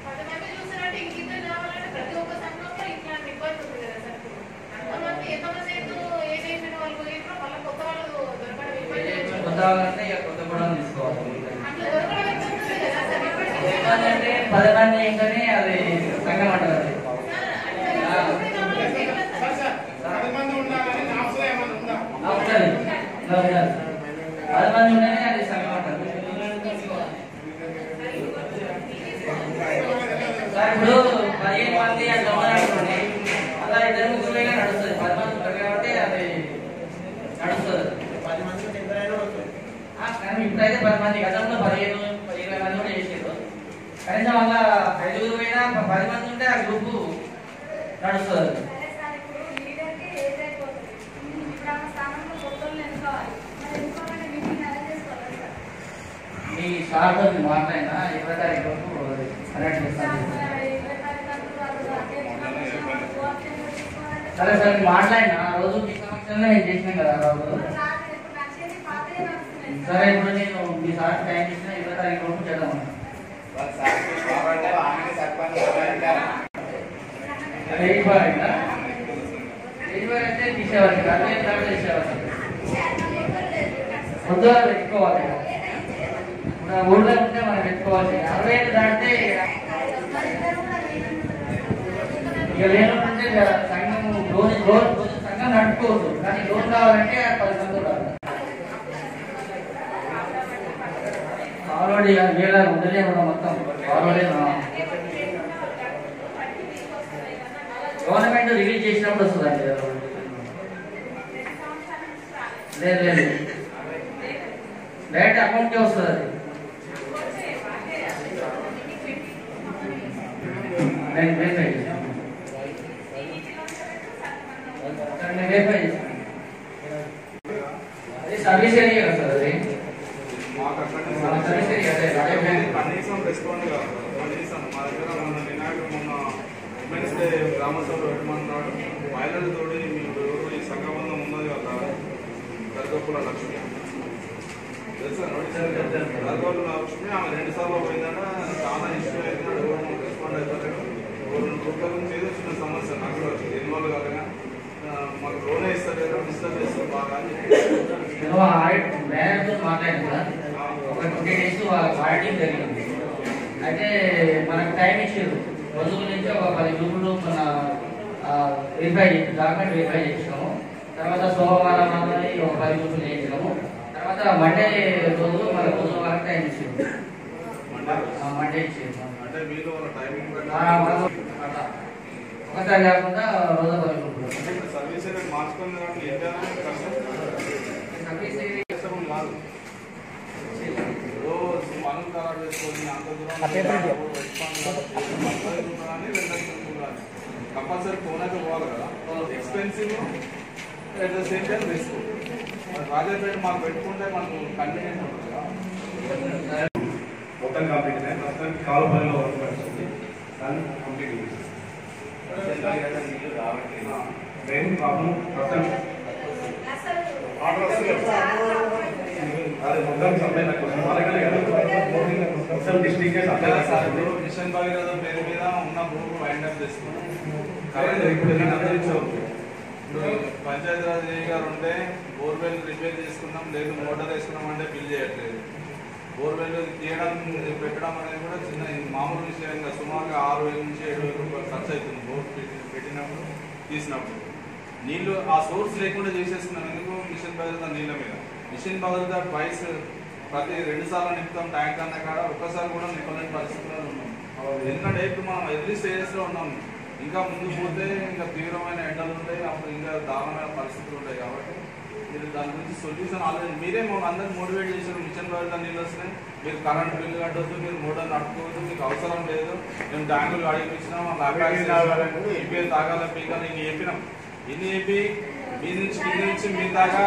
కొత్త వాళ్ళంటే ఇక కొత్త కూడా తీసుకోవాలి ఇబ్బంది అంటే పది మంది ఏంటని అది సంఘం అంటారు అది. ఆ, పది మంది ఉండాలని నా అవసరం ఏమైనా ఉందా ఆ, ఉండాలి. ఇలా ఉండాలి. పది మంది ఉంటేనే అది సంఘం అంటారు సార్ ఇప్పుడు పదిహేను మంది అట్లా ఉన్నారనుకోండి అలా ఇద్దరు ముగ్గురుగా నడుస్తుంది పది మంది ఉంటారు కాబట్టి అది నడుస్తుంది పది మంది ఉంటే ఎవరైనా వస్తుంది ఆ, కానీ ఇప్పుడైతే పది మంది గతంలో పదిహేను ఇరవై మంది కూడా చేసారు కనీసం అలా ఐదుగురు పోయినా ప- పది మంది ఉంటే ఆ గ్రూప్ నడుస్తుంది మీ సార్ తో నేను మాట్లాడినా ఇరవై తారీఖు వరకు కనెక్ట్ చేస్తాను సరే సార్ నేను మాట్లాడినా ఆ రోజు మీ సమక్షంలో నేను చేసినాం కదా ఆ రోజు సరే ఇప్పుడు నేను మీ సార్ టైం ఇచ్చిన ఇరవై తారీఖు వరకు చేద్దామన్నా వాళ్ళు సర్పంచ్ కాబట్టి ఆమె సర్పంచ్ ఎవరంటారు? స్టేజ్ బార్ అయినా స్టేజ్ బార్ అంటే తీసేవాళ్ళు కాదు నేను దాంట్లో తీసేవాళ్ళు పొద్దుగా పెట్టుకోవాలి ఇప్పుడు ఊళ్ళో ఉంటే మనం పెట్టుకోవాలి అరవై ఏళ్ళు దాటితే ఇక లేనుంటే సంఘం రోజు రోజు రోజు సంఘం నడుపుకోవద్దు కానీ లోన్ కావాలంటే ఆ పది మంది ఉండాలి ఆల్రెడీ వేల వదిలే ఉన్నాం మొత్తం ఆల్రెడీ గవర్నమెంట్ రిలీజ్ చేసినప్పుడు వస్తుందండి లేదు లేదు డైరెక్ట్ అకౌంట్కే వస్తుంది అది నేను వెరిఫై చేస్తాను సార్, నేను వెరిఫై చేస్తాను అది సర్వీస్ ఏరియా కదా సార్ అది మాకు అక్కడ మన సర్వీస్ ఏరియా అదే అదే కనీసం రెస్పాండ్ కాదు కనీసం మా దగ్గర మొన్న వినాయకుడు మొన్న ఉమెన్స్ డే గ్రామసభలో పెట్టమన్నాడు మహిళలతోటి మీ ఎవరు ఈ సంఘబంధం ఉన్నది కదా గర్గపుల లక్ష్మి తెలుసా గర్గపుల లక్ష్మి ఆమె రెండు సార్లు పోయిందట చాలా ఇష్యూ అవుతున్నాడు ఎవరు రెస్పాండ్ అవుతారు ఎవరు గ్రూప్ల గురించి ఏదో చిన్న సమస్య నాకు కూడా వచ్చింది ఇన్వాల్వ్ కాగా మాకు లోన్ ఇస్తారు డిస్టర్బ్ చేస్తారు బాగా అని చెప్పి నేను ఆడిట్ మేనేజర్తో మాట్లాడాను సార్ ఒక ట్వంటీ డేస్ ఆడిటింగ్ జరిగింది అయితే మనకు టైం ఇచ్చారు రోజుల నుంచి ఒక పది గ్రూపులు మన వెరిఫై చేసి డాక్యుమెంట్ వెరిఫై చేసినాము తర్వాత సోమవారం అనేది ఒక పది గ్రూపులు చేసినాము తర్వాత మండే రోజు మన బుధవారం టైం ఇచ్చారు ఆ, మండే ఇచ్చారు అంటే మీరు వాళ్ళ టైమింగ్ ఆ, మనం అట్లా ఒకసారి కాకుండా రోజు పది గ్రూపులు సర్వీస్ ఏరియా మార్చుకుని కాబట్టి ఏంటంటే కష్టం సర్వీస్ ఏరియా కష్టం కాదు రోజు పనులు ఖరాబ్ చేసుకొని అంత దూరం కంపల్సరీ ఫోన్ అయితే పోవాలి కదా expensive at the same time risk Rajapeta మాకు పెట్టుకుంటే మనకు కన్వీనియంట్ ఉంటుంది కదా మొత్తం కంప్లీట్ అయింది ప్రస్తుతానికి కాలు పనిలో వర్క్ పడుతుంది దాన్ని కంప్లీట్ నీళ్ళు రావట్లేదు డ్రైన్ ప్రాబ్లం ప్రస్తుతం వాటర్ వస్తుంది అది మొత్తం సప్లై నాకు వస్తుంది వాళ్ళకి మొత్తం డిస్ట్రిక్ట్ సప్లై సార్ ఇప్పుడు మిషన్ భగీరథ పేరు మీద ఉన్న భూమి వైండ్ అప్ చేసుకున్నాం కరెంట్ ఇప్పుడు నేను అందరూ ఇప్పుడు పంచాయతీరాజ్ ఏ గారు ఉంటే బోర్వెల్ రిపేర్ చేసుకున్నాం లేదు మోటార్ వేసుకున్నాం అంటే బిల్ చేయట్లేదు బోర్వెల్ తీయడం పెట్టడం అనేది కూడా చిన్న మామూలు విషయంగా సుమారుగా ఆరు వేల నుంచి ఏడు వేల రూపాయలు ఖర్చు అవుతుంది బోర్ పెట్టి పెట్టినప్పుడు తీసినప్పుడు నీళ్లు ఆ సోర్స్ లేకుండా చేసేస్తున్నాం ఎందుకు మిషన్ భద్రత నీళ్ళ మీద మిషన్ భద్రత ట్వైస్ ప్రతి రెండు సార్లు నింపుతాం ట్యాంక్ అన్న కాడ ఒక్కసారి కూడా నింపలేని పరిస్థితిలో ఉన్నాం ఎందుకంటే ఇప్పుడు మనం ఎర్లీ స్టేజెస్ లో ఉన్నాం ఇంకా ముందు పోతే ఇంకా తీవ్రమైన ఎండలు ఉంటాయి అప్పుడు ఇంకా దారుణమైన పరిస్థితులు ఉంటాయి కాబట్టి మీరు దాని గురించి సొల్యూషన్ ఆల్రెడీ మీరే మమ్మల్ని అందరికి మోటివేట్ చేశారు మిషన్ భద్రత నీళ్ళు వస్తున్నాయి మీరు కరెంట్ బిల్లు కట్టొద్దు మీరు మోటార్ నడుపుకోవద్దు మీకు అవసరం లేదు మేము ట్యాంకులు అడిగిపించినాం ఈపీఎల్ తాగాల పీకాలి ఇన్ని చెప్పినాం ఇన్ని చెప్పి మీ నుంచి కింద నుంచి మీ దాకా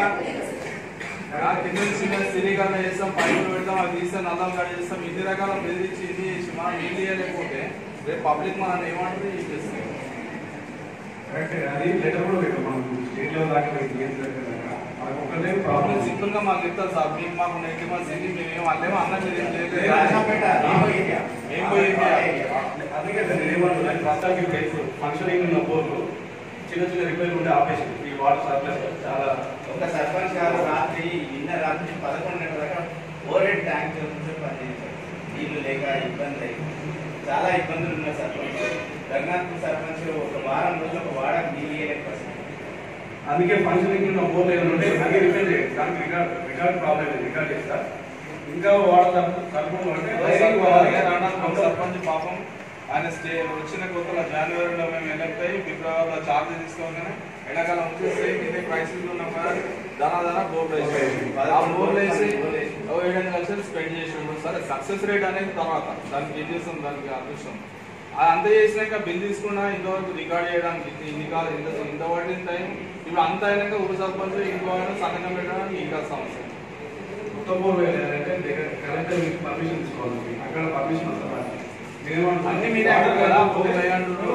ఆ కింద నుంచి మేము సిరిగానే చేస్తాం పైపులు పెడతాం అది తీస్తాం నల్లాలు కట్ చేస్తాం ఇన్ని రకాల బెదిరించి ఇన్ని చేసి మనం నీళ్ళు ఇవ్వలేకపోతే రేపు పబ్లిక్ మనం ఏమంటుంది ఏం చేస్తాం కరెక్ట్ అది లెటర్ కూడా పెట్టాం మనకు స్టేట్ లెవెల్ దాకా పోయింది ఏం జరగదు అక్కడ. మనకు ఒకటే ప్రాబ్లం ప్రాబ్లం సింపుల్ గా మాకు చెప్తారు సార్ మీకు మాకు నెక్స్ట్ మంత్ సింగి మేము అల్లేమో అన్న మీరు ఏం చేయలేదు రాజాపేట, రామగిరి. ఏం పోయి ఏం చేయాలి? అందుకే సార్ నేను ఏమంటున్నా ప్రస్తుతానికి ఇప్పుడు ఇప్పుడు ఫంక్షనింగ్ ఉన్న బోర్లు చిన్న చిన్న రిపేర్లు ఉంటే ఆపేసి ఈ వాటర్ సప్లై చాలా ఒక సర్పంచ్ గారు రాత్రి నిన్న రాత్రి పదకొండు గంటల దాకా ఓవర్ హెడ్ ట్యాంక్ నుంచి పనిచేశారు నీళ్లు లేక ఇబ్బంది లేక చాలా ఇబ్బందులు ఉన్నాయి సర్పంచ్ రంగనాథ్ సర్పంచ్ ఒక వారం రోజులు ఒక వాడకు నీళ్ళు ఇవ్వలేకపోతుంది అందుకే ఫంక్షనింగ్ ఉన్న బోర్లు ఏమైనా ఉంటే అన్ని రిపేర్ చేయండి దానికి రికార్డ్ రికార్డ్ ప్రాబ్లం లేదు రికార్డ్ చేస్తా ఇంకా వాటర్ సర్పంచ్ అంటే వైరింగ్ పోవాలి. రంగనాథ్ సర్పంచ్ పాపం ఆయన స్టే వచ్చిన కొత్తలో జనవరిలో మేము ఎలక్ట్ అయ్యి ఫిబ్రవరిలో ఛార్జ్ తీసుకోగానే ఎండాకాలం వచ్చేసి కింద క్రైసిస్ ఉన్న ధన ధన బోర్డు వేసి ఆ బోర్డు వేసి ఓ ఏడు ఎనిమిది లక్షలు స్పెండ్ చేసి ఉండదు సరే సక్సెస్ రేట్ అనేది తర్వాత దానికి ఏం చేస్తాం దానికి అదృష్టం అది అంత చేసినాక బిల్ తీసుకున్నా ఇంతవరకు రికార్డ్ చేయడానికి ఇంత- ఇన్ని కాదు ఇంత ఇంత పడిన టైం ఇప్పుడు అంత అయినాక ఉప సర్పంచ్ ఇంకో సంతకం పెట్టడానికి ఇంకా సమస్య కొత్త బోర్ వేయాలంటే కరెక్ట్ మీకు పర్మిషన్ తీసుకోవాలి అక్కడ పర్మిషన్ వస్తుంది అన్ని మీరే అంటారు కదా బోర్డు వేయంటారు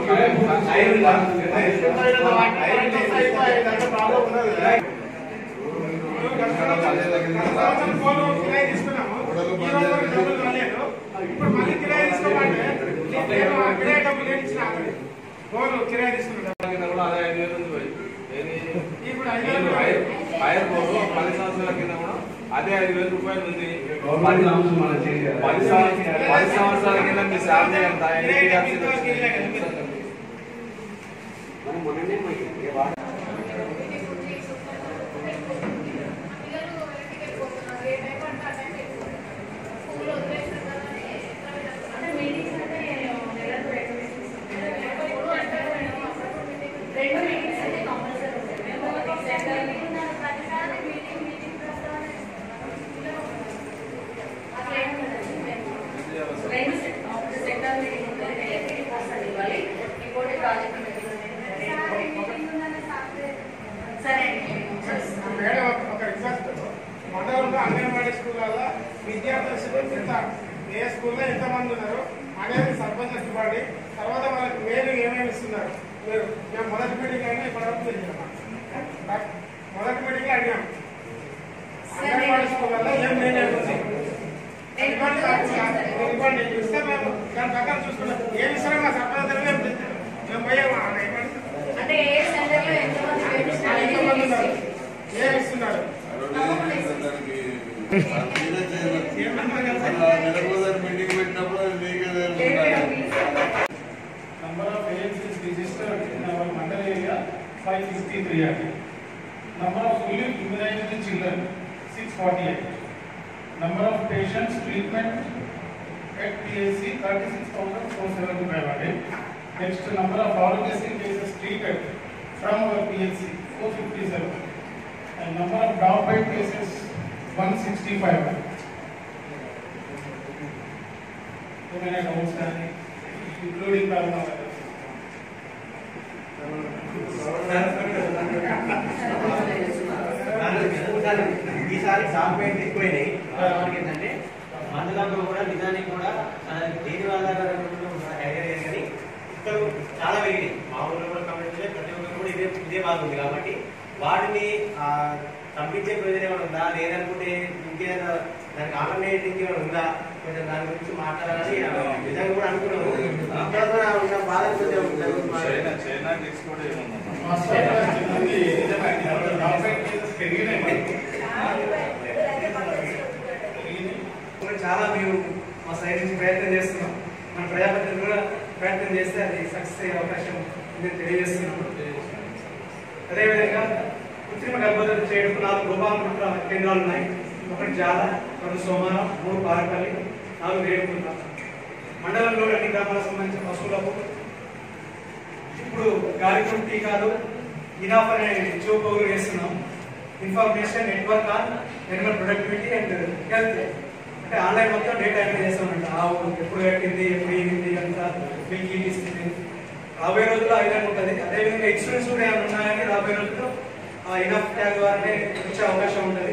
ఫోన్ కిరాయి తీసుకున్నాము ఈ రోజు వరకు డబ్బులు రాలేదు ఇప్పుడు మళ్ళీ కిరాయి తీసుకోమంటే నేను ఆ కిరాయి డబ్బులు నేను ఇచ్చిన ఆల్రెడీ ఫోన్ కిరాయి తీసుకున్నాను కింద కూడా అదే ఐదు వేలు ఉంది పోయి. ఏది? ఇప్పుడు ఐదు నేను వేలు ఫైర్ ఫైర్ బోర్డు పది సంవత్సరాల కింద కూడా అదే ఐదు వేల రూపాయలు ఉంది గవర్నమెంట్ నామ్స్ మనం చేంజ్ చేయాలి. పది సంవత్సరాల పది సంవత్సరాల కింద మీ శాలరీ ఎంత ఎన్ని కిరాయి డబ్బులు ఇయర్స్ ఇంతవరకు ఇవ్వలే కదా మీరు. మనం మొన్ననే పోయి ఏ వాటర్ రెండు మీటింగ్స్ అయితే కంపల్సరీ ఉంటాయి ప్రతిసారి మీటింగ్ మీటింగ్ ప్రస్తావన అట్లా ఏం ఉండదు రెండు సెట్ సెక్టర్ మీటింగ్ ఉంటుంది ఎలక్ట్రిక్ వస్తుంది ఇవ్వాలి ఇంకోటి ప్రాజెక్ట్ సరే అండి మేడం ఒక రిక్వెస్ట్ మండలంలో అంగన్వాడీ స్కూళ్ళలో విద్యార్థుల శిబిరం ఎంత ఏ స్కూల్లో ఎంతమంది ఉన్నారు అనేది సర్పంచ్ ఇవ్వండి తర్వాత వాళ్ళకి మేలు ఏమేమి ఇస్తున్నారు మీరు మేము మొదటి మీటింగ్ అయినా ఇప్పటివరకు తెలియదు మొదటి మీటింగ్ అడిగాం అంగన్వాడీ స్కూళ్ళలో ఏం మేలు అవుతుంది ఇవ్వండి నాకు ఇవ్వండి ఇస్తే మేము దాని ప్రకారం చూసుకుంటాం ఏమి ఇస్తారో మా సర్పంచ్ దగ్గర మేము మేము పోయాము అక్కడ ఇవ్వండి అంటే ఏ సెంటర్లో ఎంతమంది వేపిస్తున్నారు అనేది ఎంతమంది మీకు ఉన్నారు ఏమి ఇస్తున్నారు Number of agencies registered in our mandal area, five fifty-three are. Number of fully immunized children, six forty-eight. Number of patients treatment at PSC, thirty-six thousand four seventy-five are. Next, number of Oragesi cases treated from our PSC, four fifty-seven. And number of downpipe cases, one sixty-five. ఏమైనా doubts కానీ including corona virus ఈసారి software ఎక్కువైనాయి మనకి ఏంటంటే మందులలో కూడా నిజానికి కూడా ఆ, దేని వల్ల ఐడియా లేదు కానీ ఇక్కడ చాలా పెరిగినాయి మా ఊళ్ళో కూడా కమ్యూనిటీ ప్రతి ఒక్కరు కూడా ఇదే ఇదే బాధ ఉంది కాబట్టి వాటిని ఆ, తగ్గించే ప్రయోజనం ఏమైనా ఉందా లేదనుకుంటే ఇంకేదైనా దానికి ఆల్టర్నేటివ్ ఏమైనా ఉందా కొంచెం దాని గురించి మాట్లాడాలని ఆ, నిజంగా కూడా అనుకున్నాము ఇక్కడ కూడా ఉన్న బాధ కొంచెం దాని గురించి చైనా మాట్లాడాలి. చైనా డిక్స్ కూడా ఏమన్నా మా స్టేట్ వచ్చింది నిజమే డాక్టర్ కేసెస్ పెరిగినాయి మరి. పెరిగినాయి. కూడా చాలా మీరు మా సైడ్ నుంచి ప్రయత్నం చేస్తున్నాం మన ప్రజాప్రతినిధులు కూడా ప్రయత్నం చేస్తే అది సక్సెస్ అయ్యే అవకాశం నేను తెలియజేస్తున్నాను అదేవిధంగా కృత్రిమ గర్భధారణ చేయడానికి నాలుగు గోపాలపుత్ర కేంద్రాలు ఉన్నాయి ఒకటి జాల రెండు సోమవారం మూడు పారపల్లి నాలుగు రేపుకుంట మండలంలో అన్ని గ్రామాలకు సంబంధించిన పశువులకు ఇప్పుడు గాలికొండ టీకాలు ఇనాఫ్ అనే చూపు చేస్తున్నాం information network on Animal productivity and health అంటే ఆన్లైన్ మొత్తం డేటా ఎంట్రీ చేస్తామంట ఆవు ఎప్పుడు కట్టింది ఎప్పుడు ఈగింది అంతా మిల్క్ ఇస్తుంది రాబోయే రోజుల్లో ఆ విధంగా ఉంటుంది అదేవిధంగా ఇన్సూరెన్స్ కూడా ఏమైనా ఉన్నాయని రాబోయే రోజుల్లో ఆ ఇనఫ్ ట్యాగ్ ద్వారానే ఇచ్చే అవకాశం ఉంటుంది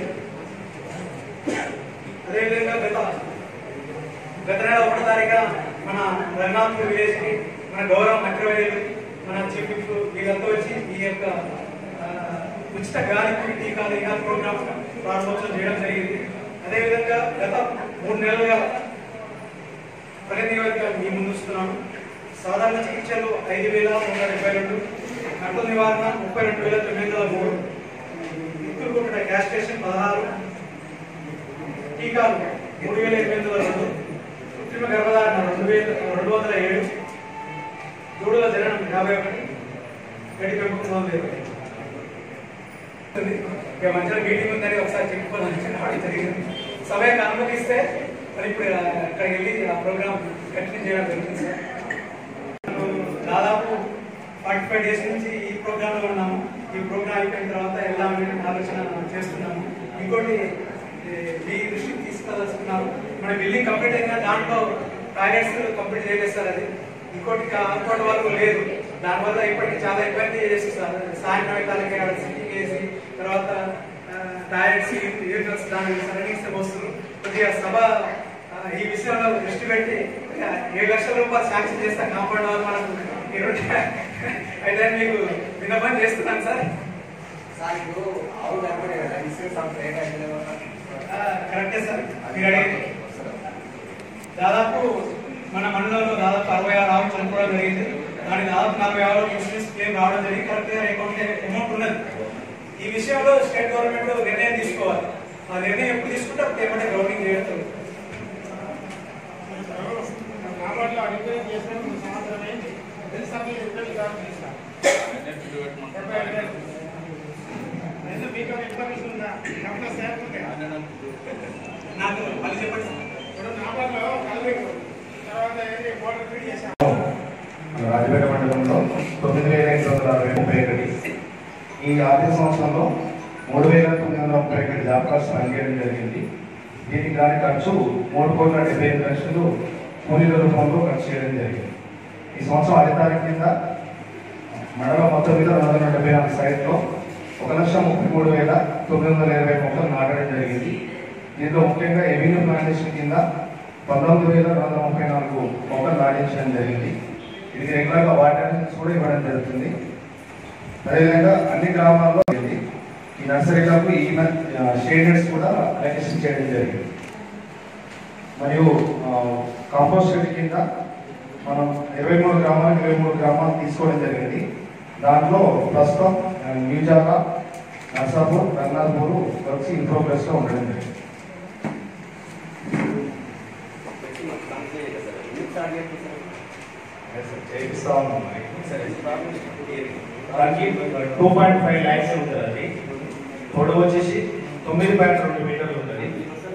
అదేవిధంగా గత గత నెల ఒకటో తారీఖున మన రంగనాథ్పూర్ విలేజ్ కి మన గౌరవ మంత్రివర్యులు మన చీఫ్ విప్ వీళ్ళంతా వచ్చి ఈ యొక్క ఆ, ఉచిత గాలికి టీకాలు ఇక ప్రోగ్రామ్ ప్రారంభోత్సవం చేయడం జరిగింది అదేవిధంగా గత మూడు నెలలుగా ప్రగతి నివేదిక మీ ముందు వస్తున్నాను సాధారణ చికిత్సలు ఐదు వేల నూట డెబ్బై రెండు నట్టు నివారణ ముప్పై రెండు వేల తొమ్మిది వందల మూడు ముక్కులు కుట్టిన క్యాస్ట్రేషన్ పదహారు టీకాలు మూడు వేల ఎనిమిది వందల రెండు కృత్రిమ గర్భధారణ రెండు వేల రెండు వందల ఏడు దూడల జననం యాభై ఒకటి గడి పెంపకం వందల ఇరవై ఇక మధ్యలో మీటింగ్ ఉందని ఒకసారి చెప్పుకోవాలని రావడం జరిగింది సమయాన్ని అనుమతిస్తే మరి ఇప్పుడు ఆ, అక్కడికి వెళ్ళి ఆ ప్రోగ్రామ్ కంటిన్యూ చేయడం జరుగుతుంది సార్ దాదాపు ఫార్టీ ఫైవ్ డేస్ నుంచి ఈ ప్రోగ్రామ్ లో ఉన్నాము ఈ ప్రోగ్రామ్ అయిపోయిన తర్వాత వెళ్దామని ఆలోచన చేస్తున్నాము ఇంకోటి ఏ, మీ దృష్టికి తీసుకెళ్ళాల్సుకున్నారు మన బిల్డింగ్ కంప్లీట్ అయినా దాంట్లో టాయిలెట్స్ కంప్లీట్ చేయలేదు సార్ అది ఇంకోటి ఇంకోటి వరకు లేదు దానివల్ల ఇప్పటికి చాలా ఇబ్బంది చేసి సార్ సాయంత్రం అయితే సిట్టింగ్ వేసి తర్వాత టాయిలెట్స్ యూరినల్స్ దాని సరౌండింగ్స్ వస్తున్నారు కొద్దిగా సభ ఆ, ఈ విషయంలో దృష్టి పెట్టి ఆ, ఏడు లక్షల రూపాయలు శాంక్షన్ చేస్తాం కాంపౌండ్ వాళ్ళు మనకు ఇరవై అయితే మీకు విన్నపం చేస్తున్నాను సార్ సార్ ఇప్పుడు ఆవు కనపడే కదా ఇన్సూరెన్స్ అంత రేట్ అయితే ఆ, కరెక్టే సార్ మీరు అడిగింది దాదాపు మన మండలంలో దాదాపు అరవై ఆరు ఆవులు చనిపోవడం జరిగింది దానికి దాదాపు నలభై ఆరు ఇన్సూరెన్స్ క్లెయిమ్ రావడం జరిగింది కరెక్ట్ గా అకౌంట్ అమౌంట్ ఉన్నది ఈ విషయంలో స్టేట్ గవర్నమెంట్ నిర్ణయం తీసుకోవాలి ఆ నిర్ణయం ఎప్పుడు తీసుకుంటే అప్పుడు ఏమంటే గ్రౌండింగ్ చేయడం కాబట్టి అడిగితే చేసిన సంవత్సరం ఏంటి తెలుసా మీరు ఇద్దరు కాదు తెలుసా ఎందుకు మీకు ఇన్ఫర్మేషన్ ఉందా డబ్బులు సేపుంటే నాకు మళ్ళీ చెప్పండి ఇప్పుడు నాబార్లో కలబెట్టు తర్వాత ఏంటి బోర్డర్ ఫీడ్ చేశాం రాజపేట మండలంలో తొమ్మిది వేల ఐదు వందల అరవై ముప్పై ఒకటి ఈ ఆర్థిక సంవత్సరంలో మూడు వేల తొమ్మిది వందల ముప్పై ఒకటి జాబ్ కార్డ్స్ పనిచేయడం జరిగింది దీనికి దాని ఖర్చు మూడు కోట్ల డెబ్బై ఐదు లక్షలు కూలీల రూపంలో ఖర్చు చేయడం జరిగింది ఈ సంవత్సరం ఆది తారీఖు కింద మండలం మొత్తం మీద రెండు వందల డెబ్బై నాలుగు సైట్లో ఒక లక్ష ముప్పై మూడు వేల తొమ్మిది వందల ఇరవై మొక్కలు నాటడం జరిగింది దీంట్లో ముఖ్యంగా ఎవెన్యూ ప్లాంటేషన్ కింద పంతొమ్మిది వేల రెండు వందల ముప్పై నాలుగు మొక్కలు నాటించడం జరిగింది ఇది రెగ్యులర్గా వాటర్ కూడా ఇవ్వడం జరుగుతుంది అదేవిధంగా అన్ని గ్రామాల్లో ఉంది. ఈ నర్సరీలకు ఈ షేడెడ్స్ కూడా అలొకేషన్ చేయడం జరిగింది మరియు కాంపోస్ట్ షెడ్ కింద మనం ఇరవై మూడు గ్రామాలకు ఇరవై మూడు గ్రామాలు తీసుకోవడం జరిగింది దాంట్లో ప్రస్తుతం ఆ, న్యూజాల నర్సాపూర్ రంగనాథపూర్ వచ్చి ఇన్ ప్రోగ్రెస్లో ఉండడం జరిగింది చేపిస్తా ఉన్నాం దానికి టూ పాయింట్ ఫైవ్ ల్యాక్స్ ఉంటుంది అది పొడవు వచ్చేసి తొమ్మిది పాయింట్ రెండు మీటర్లు ఉంటుంది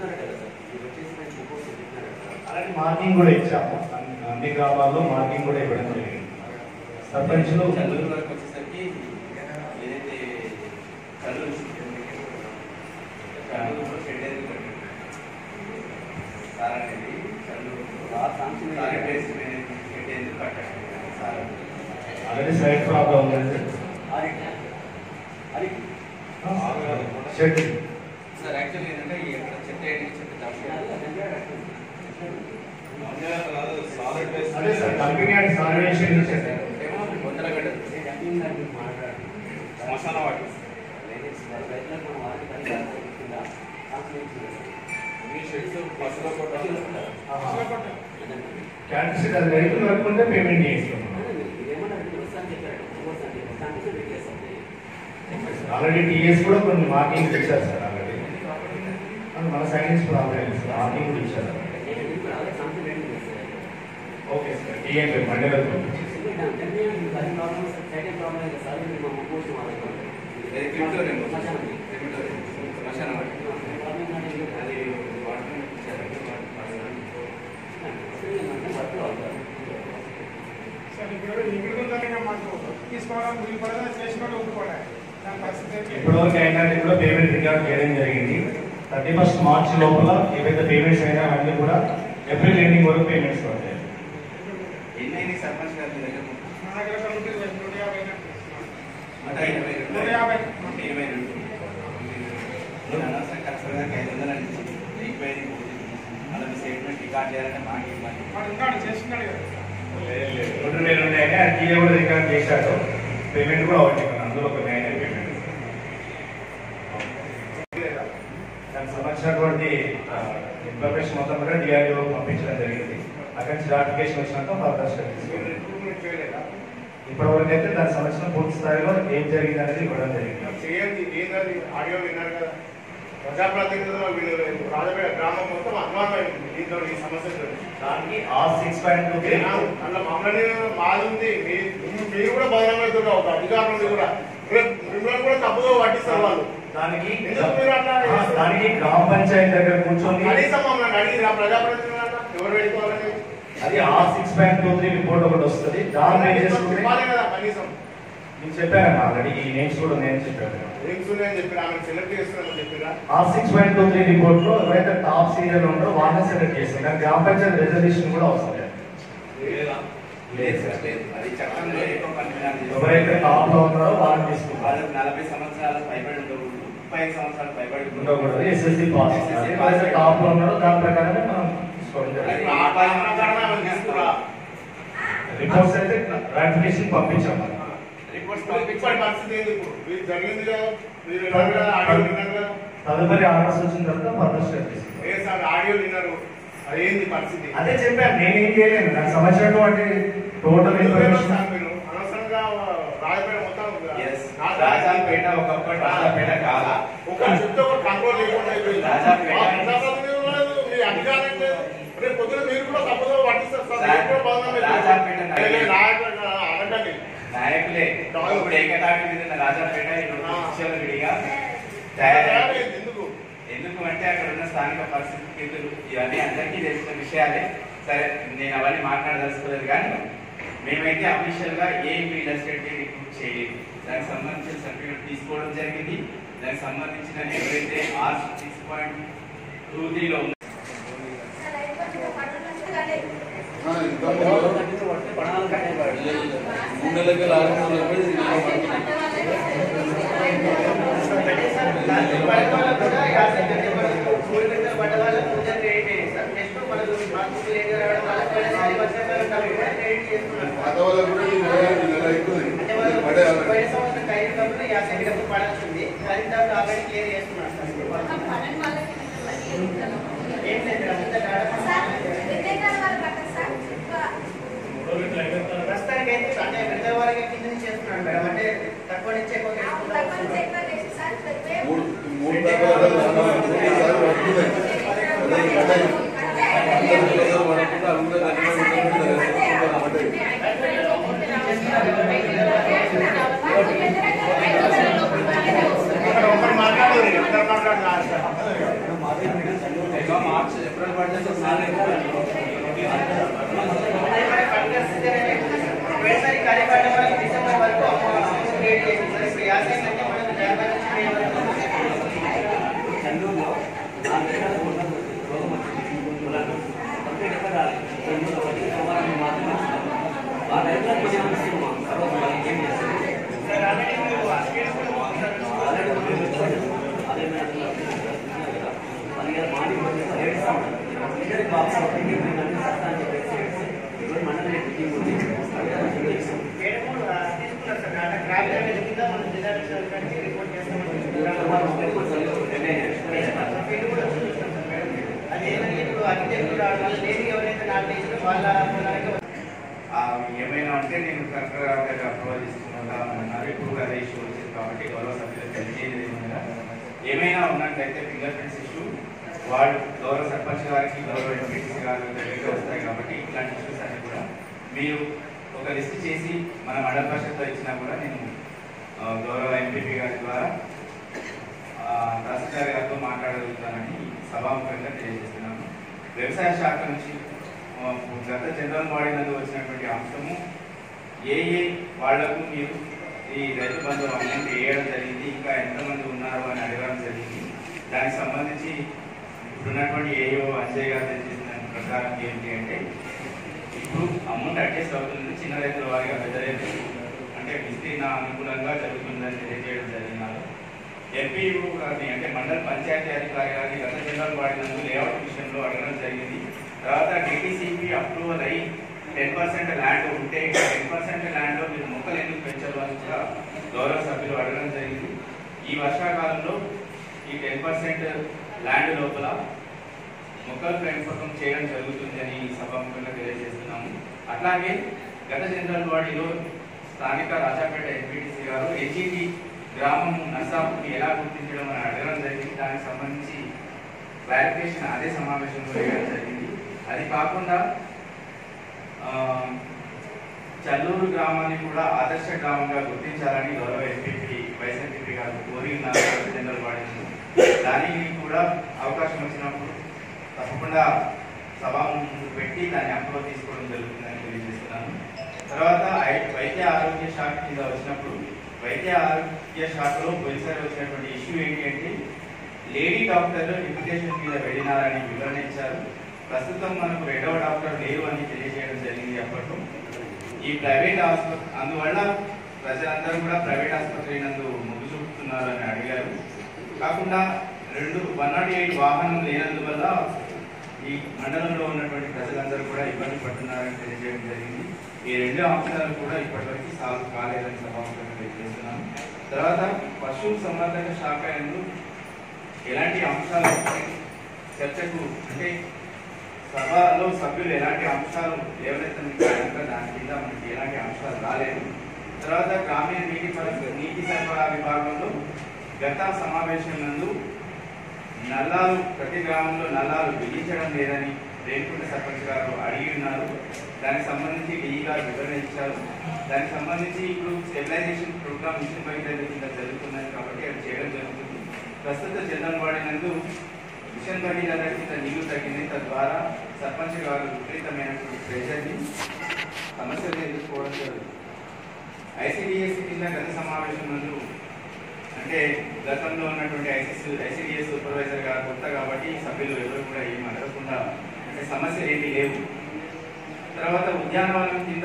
అలాగే మార్కింగ్ కూడా ఇచ్చాము అన్ని- అన్ని గ్రామాల్లో మార్కింగ్ కూడా ఇవ్వడం జరిగింది సర్పంచ్లు చంద్రుల వరకు వచ్చేసరికి ఏదైతే కల్లూరు కల్లూరులో షెడ్ ఎందుకు కట్టారు? సార్ అనేది కల్లూరు శానిటైజ్ షెడ్ ఎందుకు కట్టారు సార్ ఆల్రెడీ సైడ్ ప్రాబ్లం ఉంది షెడ్ సార్ యాక్చువల్లీ ఏంటంటే ఈ ఎక్కడ చెత్త ఏంటి చెత్త అదే సార్ కంపెనీ అండ్ సాలిడేషన్ చేశారు ఏమో వందల గడ్డలు శ్మశాన వాటి మీ షెడ్స్ బస్సులో కూడా క్యాన్సిల్ అది రైతులు కట్టుకుంటే పేమెంట్ చేస్తాం ఆల్రెడీ టీఎస్ కూడా కొన్ని మార్కింగ్ ఇచ్చారు సార్ ఆల్రెడీ మన సైడ్ నుంచి ప్రాబ్లం లేదు సార్ ఆర్టీ కూడా ఇచ్చారు ఓకే సార్ టీఎంపీ మండే వరకు సార్ ఇప్పుడు ఇక్కడ ఉందని మాకు తీసుకోవడానికి వీలు పడదా చేసుకోవడం ఒప్పుకోవడం దాని పరిస్థితి ఏంటి? ఇప్పటివరకు ఏంటంటే కూడా పేమెంట్ రికార్డ్ చేయడం జరిగింది థర్టీ ఫస్ట్ మార్చ్ లోపల ఏవైతే పేమెంట్స్ అయినా అవన్నీ కూడా ఏప్రిల్ ఎండింగ్ వరకు పేమెంట్స్ పడతాయి ఎన్ని సర్పంచ్ గారి మీ దగ్గర మా దగ్గర కమిటీ నూట యాభై నూట ఇరవై రెండు నూట యాభై నూట ఇరవై రెండు నేను అనవసరం ఖచ్చితంగా ఐదు వందలు అనిపించింది రిక్వైరీ అలా మీ స్టేట్మెంట్ రికార్డ్ చేయాలంటే మాకు ఇవ్వాలి వాడు ఉన్నాడు చేస్తున్నాడు కదా లేదు లేదు రెండు వేలు ఉన్నాయని ఆ టీఏ కూడా రికార్డ్ చేశాడు పేమెంట్ కూడా ఒకటి అందులో ఒక నైన్ పేమెంట్ దానికి సంబంధించినటువంటి ఇన్ఫర్మేషన్ మొత్తం కూడా డిఆర్డీఓ పంపించడం జరిగింది అక్కడి నుంచి నోటిఫికేషన్ వచ్చినాక ఫర్దర్ స్టెప్ తీసుకుంది ఇప్పటివరకు అయితే దానికి సంబంధించిన పూర్తి స్థాయిలో ఏం జరిగింది అనేది ఇవ్వడం జరిగింది చేయండి ఏంటది ఆడియో విన్నారు కదా ప్రజాప్రతినిధులు వీళ్ళు రాజపేట గ్రామం మొత్తం అధ్వానమైంది దీంతో ఈ సమస్యతో దానికి ఆ సిక్స్ పాయింట్ టూ త్రీ అలా మమ్మల్ని మాది ఉంది మీ- మీరు కూడా బదనమవుతున్నారు ఒక అధికారులు కూడా రేపు మిమ్మల్ని కూడా తప్పుగా పట్టిస్తారు వాళ్ళు దానికి ఎందుకు మీరు అట్లా ఆ, దానికి గ్రామ పంచాయతీ దగ్గర కూర్చొని కనీసం మమ్మల్ని అడిగి రా ప్రజాప్రతినిధులు అన్నా ఎవరు పెట్టుకోవాలని అది ఆ six point two three report ఒకటి వస్తుంది దాన్ని ఏం చేసుకుంటే ఇవ్వాలి కదా కనీసం నేను చెప్పాను ఆల్రెడీ ఈ నేమ్స్ కూడా నేను చెప్పాను లింక్స్ ఉన్నాయని చెప్పి ఆమె సెలెక్ట్ చేస్తున్నామని చెప్పిరా ఆ six point two three report లో ఎవరైతే టాప్ సీరియల్ ఉంటారో వాళ్ళని సెలెక్ట్ చేస్తాం కానీ గ్రామ పంచాయతీ రెజల్యూషన్ కూడా వస్తుంది లేదు సార్ లేదు అది చట్టంలో ఎక్కువ పనికిరాని ఎవరైతే టాప్ లో ఉన్నారో వాళ్ళని తీసుకుంటాం వాళ్ళకి నలభై సంవత్సరాల పైబడి ఉండకూడదు ముప్పై ఐదు సంవత్సరాల పైబడి ఉండకూడదు ఎస్ఎస్సి పాస్ ఎవరైతే టాప్ లో ఉన్నారో దాని ప్రకారమే మనం తీసుకోవడం జరిగింది ఆ ప్రకారం ఆమెను తీసుకురా రిపోర్ట్స్ అయితే రాటిఫికేషన్ పంపించాం మనం రిపోర్ట్స్ ఇప్పటి పరిస్థితి ఏంది ఇప్పుడు మీరు జరిగింది కదా మీరు విన్నారు కదా ఆడియో విన్నారు కదా తదుపరి ఆర్డర్స్ వచ్చిన తర్వాత ఫర్దర్ స్టెప్ తీసుకుంటాం ఏ సార్ ఆడియో విన్నారు అదేంది పరిస్థితి అదే చెప్పాను నేనేం చేయలేను నాకు సంబంధించినటువంటి టోటల్ ఇన్ఫర్మేషన్ సార్ మీరు అనవసరంగా రాజపేట మొత్తం రాజాపేట ఒకప్పుడు రాజాపేట కాదా ఒక చెప్తే ఒక కంట్రోల్ లేకుండా అయిపోయింది రాజాపేట. ఆ ప్రజాప్రతినిధులు లేదు, మీ అధికారం లేదు రేపు పొద్దున మీరు కూడా తప్పుగా పట్టిస్తారు సార్ మీరు కూడా బదనాం రాజాపేట అవుతారు. ఏ, ఏ, నాయకుడు, ఆ, అనకండి నాయకులే ఇప్పుడు ఏకతాటి మీద ఉన్న రాజాపేట ఇప్పుడు విడిగా తయారైంది. ఎందుకు ఎందుకు అంటే అక్కడ ఉన్న స్థానిక పరిస్థితులు ఇవన్నీ అందరికీ తెలిసిన విషయాలే సరే నేను అవన్నీ మాట్లాడదలుచుకోలేదు కానీ మేమైతే అఫీషియల్ గా ఏ రియల్ ఎస్టేట్ రిక్రూట్ చేయలేదు దానికి సంబంధించిన సర్టిఫికేట్ తీసుకోవడం జరిగింది దానికి సంబంధించిన ఎవరైతే ఆర్ సిక్స్ పాయింట్ టూ త్రీలో ఉన్న ప్రస్తుతానికి అయితే అంటే మిగతా వారికి కింద నుంచి చేస్తున్నాను మేడం అంటే తక్కువ నుంచి ఎక్కువ ఒకరు మాట్లాడదు ఇద్దరు మాట్లాడదు మార్చ్ ఏప్రిల్ పడితే ఒకవేళ కార్యపాలన వరకు డిసెంబర్ వరకు అమౌంట్ క్రియేట్ చేసి సార్ ఇప్పుడు యాసంగి అంటే మనం జనవరి నుంచి మే వరకు సార్ ఆల్రెడీ మీరు అసలు కూడా మేడము తీసుకున్నారు సార్ డాటా ట్రావెల్ అనేది కింద మనం జిల్లా కలెక్టర్కి రిపోర్ట్ చేస్తామని ఫీల్డ్ కూడా చూపిస్తాం సార్ మేడం అది ఏమని ఇప్పుడు అర్కిటెక్ట్ వాళ్ళ లేడీ ఎవరైతే నాకు చేసిన వాళ్ళ పొలానికి ఆ, ఏమైనా ఉంటే నేను కలెక్టర్ గారికి అప్రూవల్ ఇస్తున్నా అన్నారు ఇప్పుడు అదే ఇష్యూ వచ్చింది కాబట్టి గౌరవ సభ్యులకు తెలియజేయలేదు ఏమైనా ఏమైనా ఉన్నట్లయితే ఫింగర్ ప్రింట్స్ ఇష్యూ వాళ్ళు గౌరవ సర్పంచ్ గారికి గౌరవ ఎంపీటీసీ గారి దగ్గరికి వస్తాయి కాబట్టి ఇట్లాంటి ఇష్యూస్ అన్ని కూడా మీరు ఒక లిస్ట్ చేసి మన మండల పరిషత్లో ఇచ్చినా కూడా నేను ఆ, గౌరవ ఎంపీపీ గారి ద్వారా ఆ, తహసీల్దార్ గారితో మాట్లాడగలుగుతానని సభాముఖంగా తెలియజేస్తున్నాను వ్యవసాయ శాఖ నుంచి ఆ, గత జనరల్ బాడీ నందు వచ్చినటువంటి అంశము ఏ ఏ వాళ్లకు మీరు ఈ రైతు బంధు అమౌంట్ వేయడం జరిగింది ఇంకా ఎంతమంది ఉన్నారు అని అడగడం జరిగింది దానికి సంబంధించి ఇప్పుడున్నటువంటి ఏఓ అంజయ్ గారు తెలియజేసిన ప్రకారం ఏంటి అంటే ఇప్పుడు అమౌంట్ అడ్జస్ట్ అవుతుంది చిన్న రైతుల వారిగా పెద్ద రైతులు అంటే విస్తీర్ణ అనుకూలంగా జరుగుతుందని తెలియజేయడం జరిగినారు ఎంపీయూ గారిని అంటే మండల పంచాయతీ అధికారి గారిని గత జనరల్ బాడీ నందు లేఅవుట్ విషయంలో అడగడం జరిగింది తర్వాత డిటిసిపి అప్రూవల్ అయ్యి టెన్ పర్సెంట్ ల్యాండ్ ఉంటే టెన్ పర్సెంట్ ల్యాండ్లో మీరు మొక్కలు ఎందుకు పెంచారు అని కూడా గౌరవ సభ్యులు అడగడం జరిగింది ఈ వర్షాకాలంలో ఈ టెన్ పర్సెంట్ ల్యాండ్ లోపల మొక్కల పెంపకం చేయడం జరుగుతుందని సభాముఖంగా తెలియజేస్తున్నాము అట్లాగే గత జనరల్ బాడీలో స్థానిక రాజాపేట ఎంపీటీసీ గారు ఎన్జీటీ గ్రామం నర్సాపుని ఎలా గుర్తించడం అని అడగడం జరిగింది దానికి సంబంధించి క్లారిఫికేషన్ అదే సమావేశంలో వేయడం జరిగింది అది కాకుండా ఆ, చల్లూరు గ్రామాన్ని కూడా ఆదర్శ గ్రామంగా గుర్తించాలని గౌరవ ఎంపీపీ వైస్ ఎంపీపీ గారు కోరి ఉన్నారు గత జనరల్ బాడీ దానికి కూడా అవకాశం వచ్చినప్పుడు తప్పకుండా సభా ముందు పెట్టి దాన్ని అప్రూవ్ తీసుకోవడం జరుగుతుందని తెలియజేస్తున్నాను తర్వాత ఐ- వైద్య ఆరోగ్య శాఖ కింద వచ్చినప్పుడు వైద్య ఆరోగ్య శాఖలో పోయినసారి వచ్చినటువంటి ఇష్యూ ఏంటి అంటే లేడీ డాక్టర్లు రిప్యుటేషన్ మీద వెళ్ళినారని వివరణ ఇచ్చారు ప్రస్తుతం మనకు రెండవ డాక్టర్ లేరు అని తెలియజేయడం జరిగింది అప్పట్లో ఈ ప్రైవేట్ ఆసుపత్రి అందువల్ల ప్రజలందరూ కూడా ప్రైవేట్ ఆసుపత్రి నందు మొగ్గు చూపుతున్నారు అని అడిగారు కాకుండా రెండు వన్ నాట్ ఎయిట్ వాహనం లేనందువల్ల ఈ మండలంలో ఉన్నటువంటి ప్రజలందరూ కూడా ఇబ్బంది పడుతున్నారని తెలియజేయడం జరిగింది ఈ రెండు అంశాలు కూడా ఇప్పటివరకు సాల్వ్ కాలేదని సభాముఖంగా తెలియజేస్తున్నాను తర్వాత పశు సంవర్ధక శాఖ ఎందు ఎలాంటి అంశాలు చర్చకు అంటే సభలో సభ్యులు ఎలాంటి అంశాలు ఎవరైతే దాని కింద మనకి ఎలాంటి అంశాలు రాలేదు తర్వాత గ్రామీణ నీటి పరిస్థితి నీటి సరఫరా విభాగంలో గత సమావేశం నందు నల్లాలు ప్రతి గ్రామంలో నల్లాలు బిగించడం లేదని రేణుకుంట సర్పంచ్ గారు అడిగి ఉన్నారు దానికి సంబంధించి డిఈ గారు వివరణ ఇచ్చారు దానికి సంబంధించి ఇప్పుడు స్టెబిలైజేషన్ ప్రోగ్రామ్ మిషన్ భగీరథ కింద జరుగుతున్నాయి కాబట్టి అది చేయడం జరుగుతుంది ప్రస్తుత జనరల్ బాడీ నందు మిషన్ భగీరథ కింద నీళ్లు తగ్గింది తద్వారా సర్పంచ్ గారు విపరీతమైనటువంటి ప్రెషర్ని సమస్యలు ఎదుర్కోవడం జరుగుతుంది ఐసిడిఎస్ కింద గత సమావేశం నందు అంటే గతంలో ఉన్నటువంటి ఐసిసి ఐసిడిఎస్ సూపర్వైజర్ గారు కొత్త కాబట్టి సభ్యులు ఎవరు కూడా ఏం అడగకుండా అంటే సమస్యలు ఏమీ లేవు తర్వాత ఉద్యానవనం కింద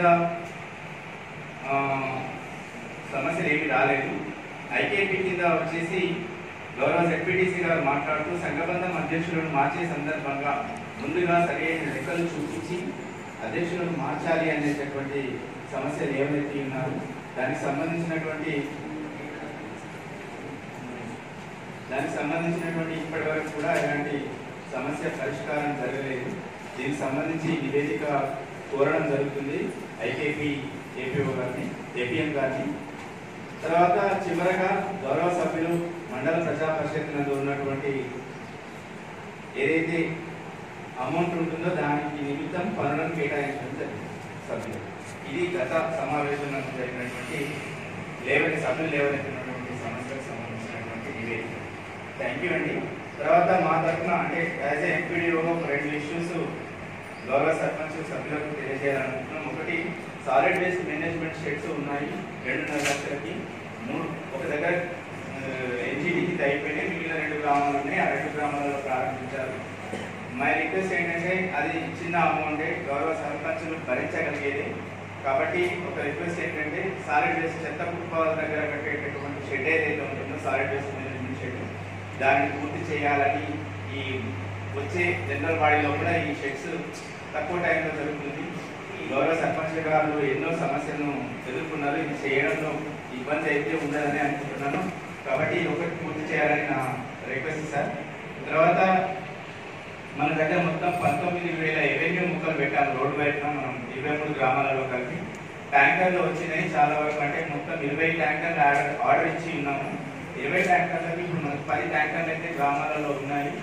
ఆ, సమస్యలు ఏమీ రాలేదు ఐకేపీ కింద వచ్చేసి గౌరవ జెడ్పీటీసీ గారు మాట్లాడుతూ సంఘబంధం అధ్యక్షులను మార్చే సందర్భంగా ముందుగా సరైన లెక్కలు చూపించి అధ్యక్షులను మార్చాలి అనేటటువంటి సమస్యలు ఏవైతే ఉన్నారు దానికి సంబంధించినటువంటి దానికి సంబంధించినటువంటి ఇప్పటి వరకు కూడా ఎలాంటి సమస్య పరిష్కారం జరగలేదు దీనికి సంబంధించి నివేదిక కోరడం జరుగుతుంది ఐకేపీ ఏపీఓ గారిని ఏపీఎం గారిని తర్వాత చివరగా గౌరవ సభ్యులు మండల ప్రజా పరిషత్ నందు ఉన్నటువంటి ఏదైతే అమౌంట్ ఉంటుందో దానికి నిమిత్తం పనులను కేటాయించడం జరిగింది సభ్యులు ఇది గత సమావేశం నందు జరిగినటువంటి లేవని సభ్యులు లేవనెత్తినటువంటి సమస్యలకు సంబంధించినటువంటి నివేదిక థ్యాంక్ యూ అండి తర్వాత మా తరఫున అంటే యాజ్ ఏ ఎంపీడీఓ రెండు ఇష్యూస్ గౌరవ సర్పంచ్ సభ్యులకు తెలియజేయాలనుకుంటున్నాం ఒకటి సాలిడ్ వేస్ట్ మేనేజ్మెంట్ షెడ్స్ ఉన్నాయి రెండున్నర లక్షలకి మూడు ఒక దగ్గర ఎన్జీడీకి అయిపోయినాయి మిగిలిన రెండు గ్రామాలు ఉన్నాయి ఆ రెండు గ్రామాలలో ప్రారంభించారు మై రిక్వెస్ట్ ఏంటంటే అది చిన్న అమౌంటే గౌరవ సర్పంచులు భరించగలిగేది కాబట్టి ఒక రిక్వెస్ట్ ఏంటంటే సాలిడ్ వేస్ట్ చెత్త కుటుంబాల దగ్గర కట్టేటటువంటి షెడ్ ఏదైతే ఉంటుందో సాలిడ్ వేస్ట్ మేనేజ్మెంట్ షెడ్ దాన్ని పూర్తి చేయాలని ఈ వచ్చే జనరల్ బాడీలో కూడా ఈ షెడ్స్ తక్కువ టైంలో జరుగుతుంది గౌరవ సర్పంచ్ గారు ఎన్నో సమస్యలను ఎదుర్కొన్నారు ఇది చేయడంలో ఇబ్బంది అయితే ఉండదని అనుకుంటున్నాను కాబట్టి ఇది ఒకటి పూర్తి చేయాలని నా రిక్వెస్ట్ సార్ తర్వాత మన దగ్గర మొత్తం పంతొమ్మిది వేల ఎవెన్యూ ముక్కలు పెట్టాము రోడ్డు వైపున మనం ఇరవై మూడు గ్రామాలలో కలిపి ట్యాంకర్లు వచ్చినాయి చాలా వరకు అంటే మొత్తం ఇరవై ట్యాంకర్లు ఆర్డర్ ఆర్డర్ ఇచ్చి ఉన్నాము ఇరవై ట్యాంకర్లకి ఇప్పుడు మనకు పది ట్యాంకర్లు అయితే గ్రామాలలో ఉన్నాయి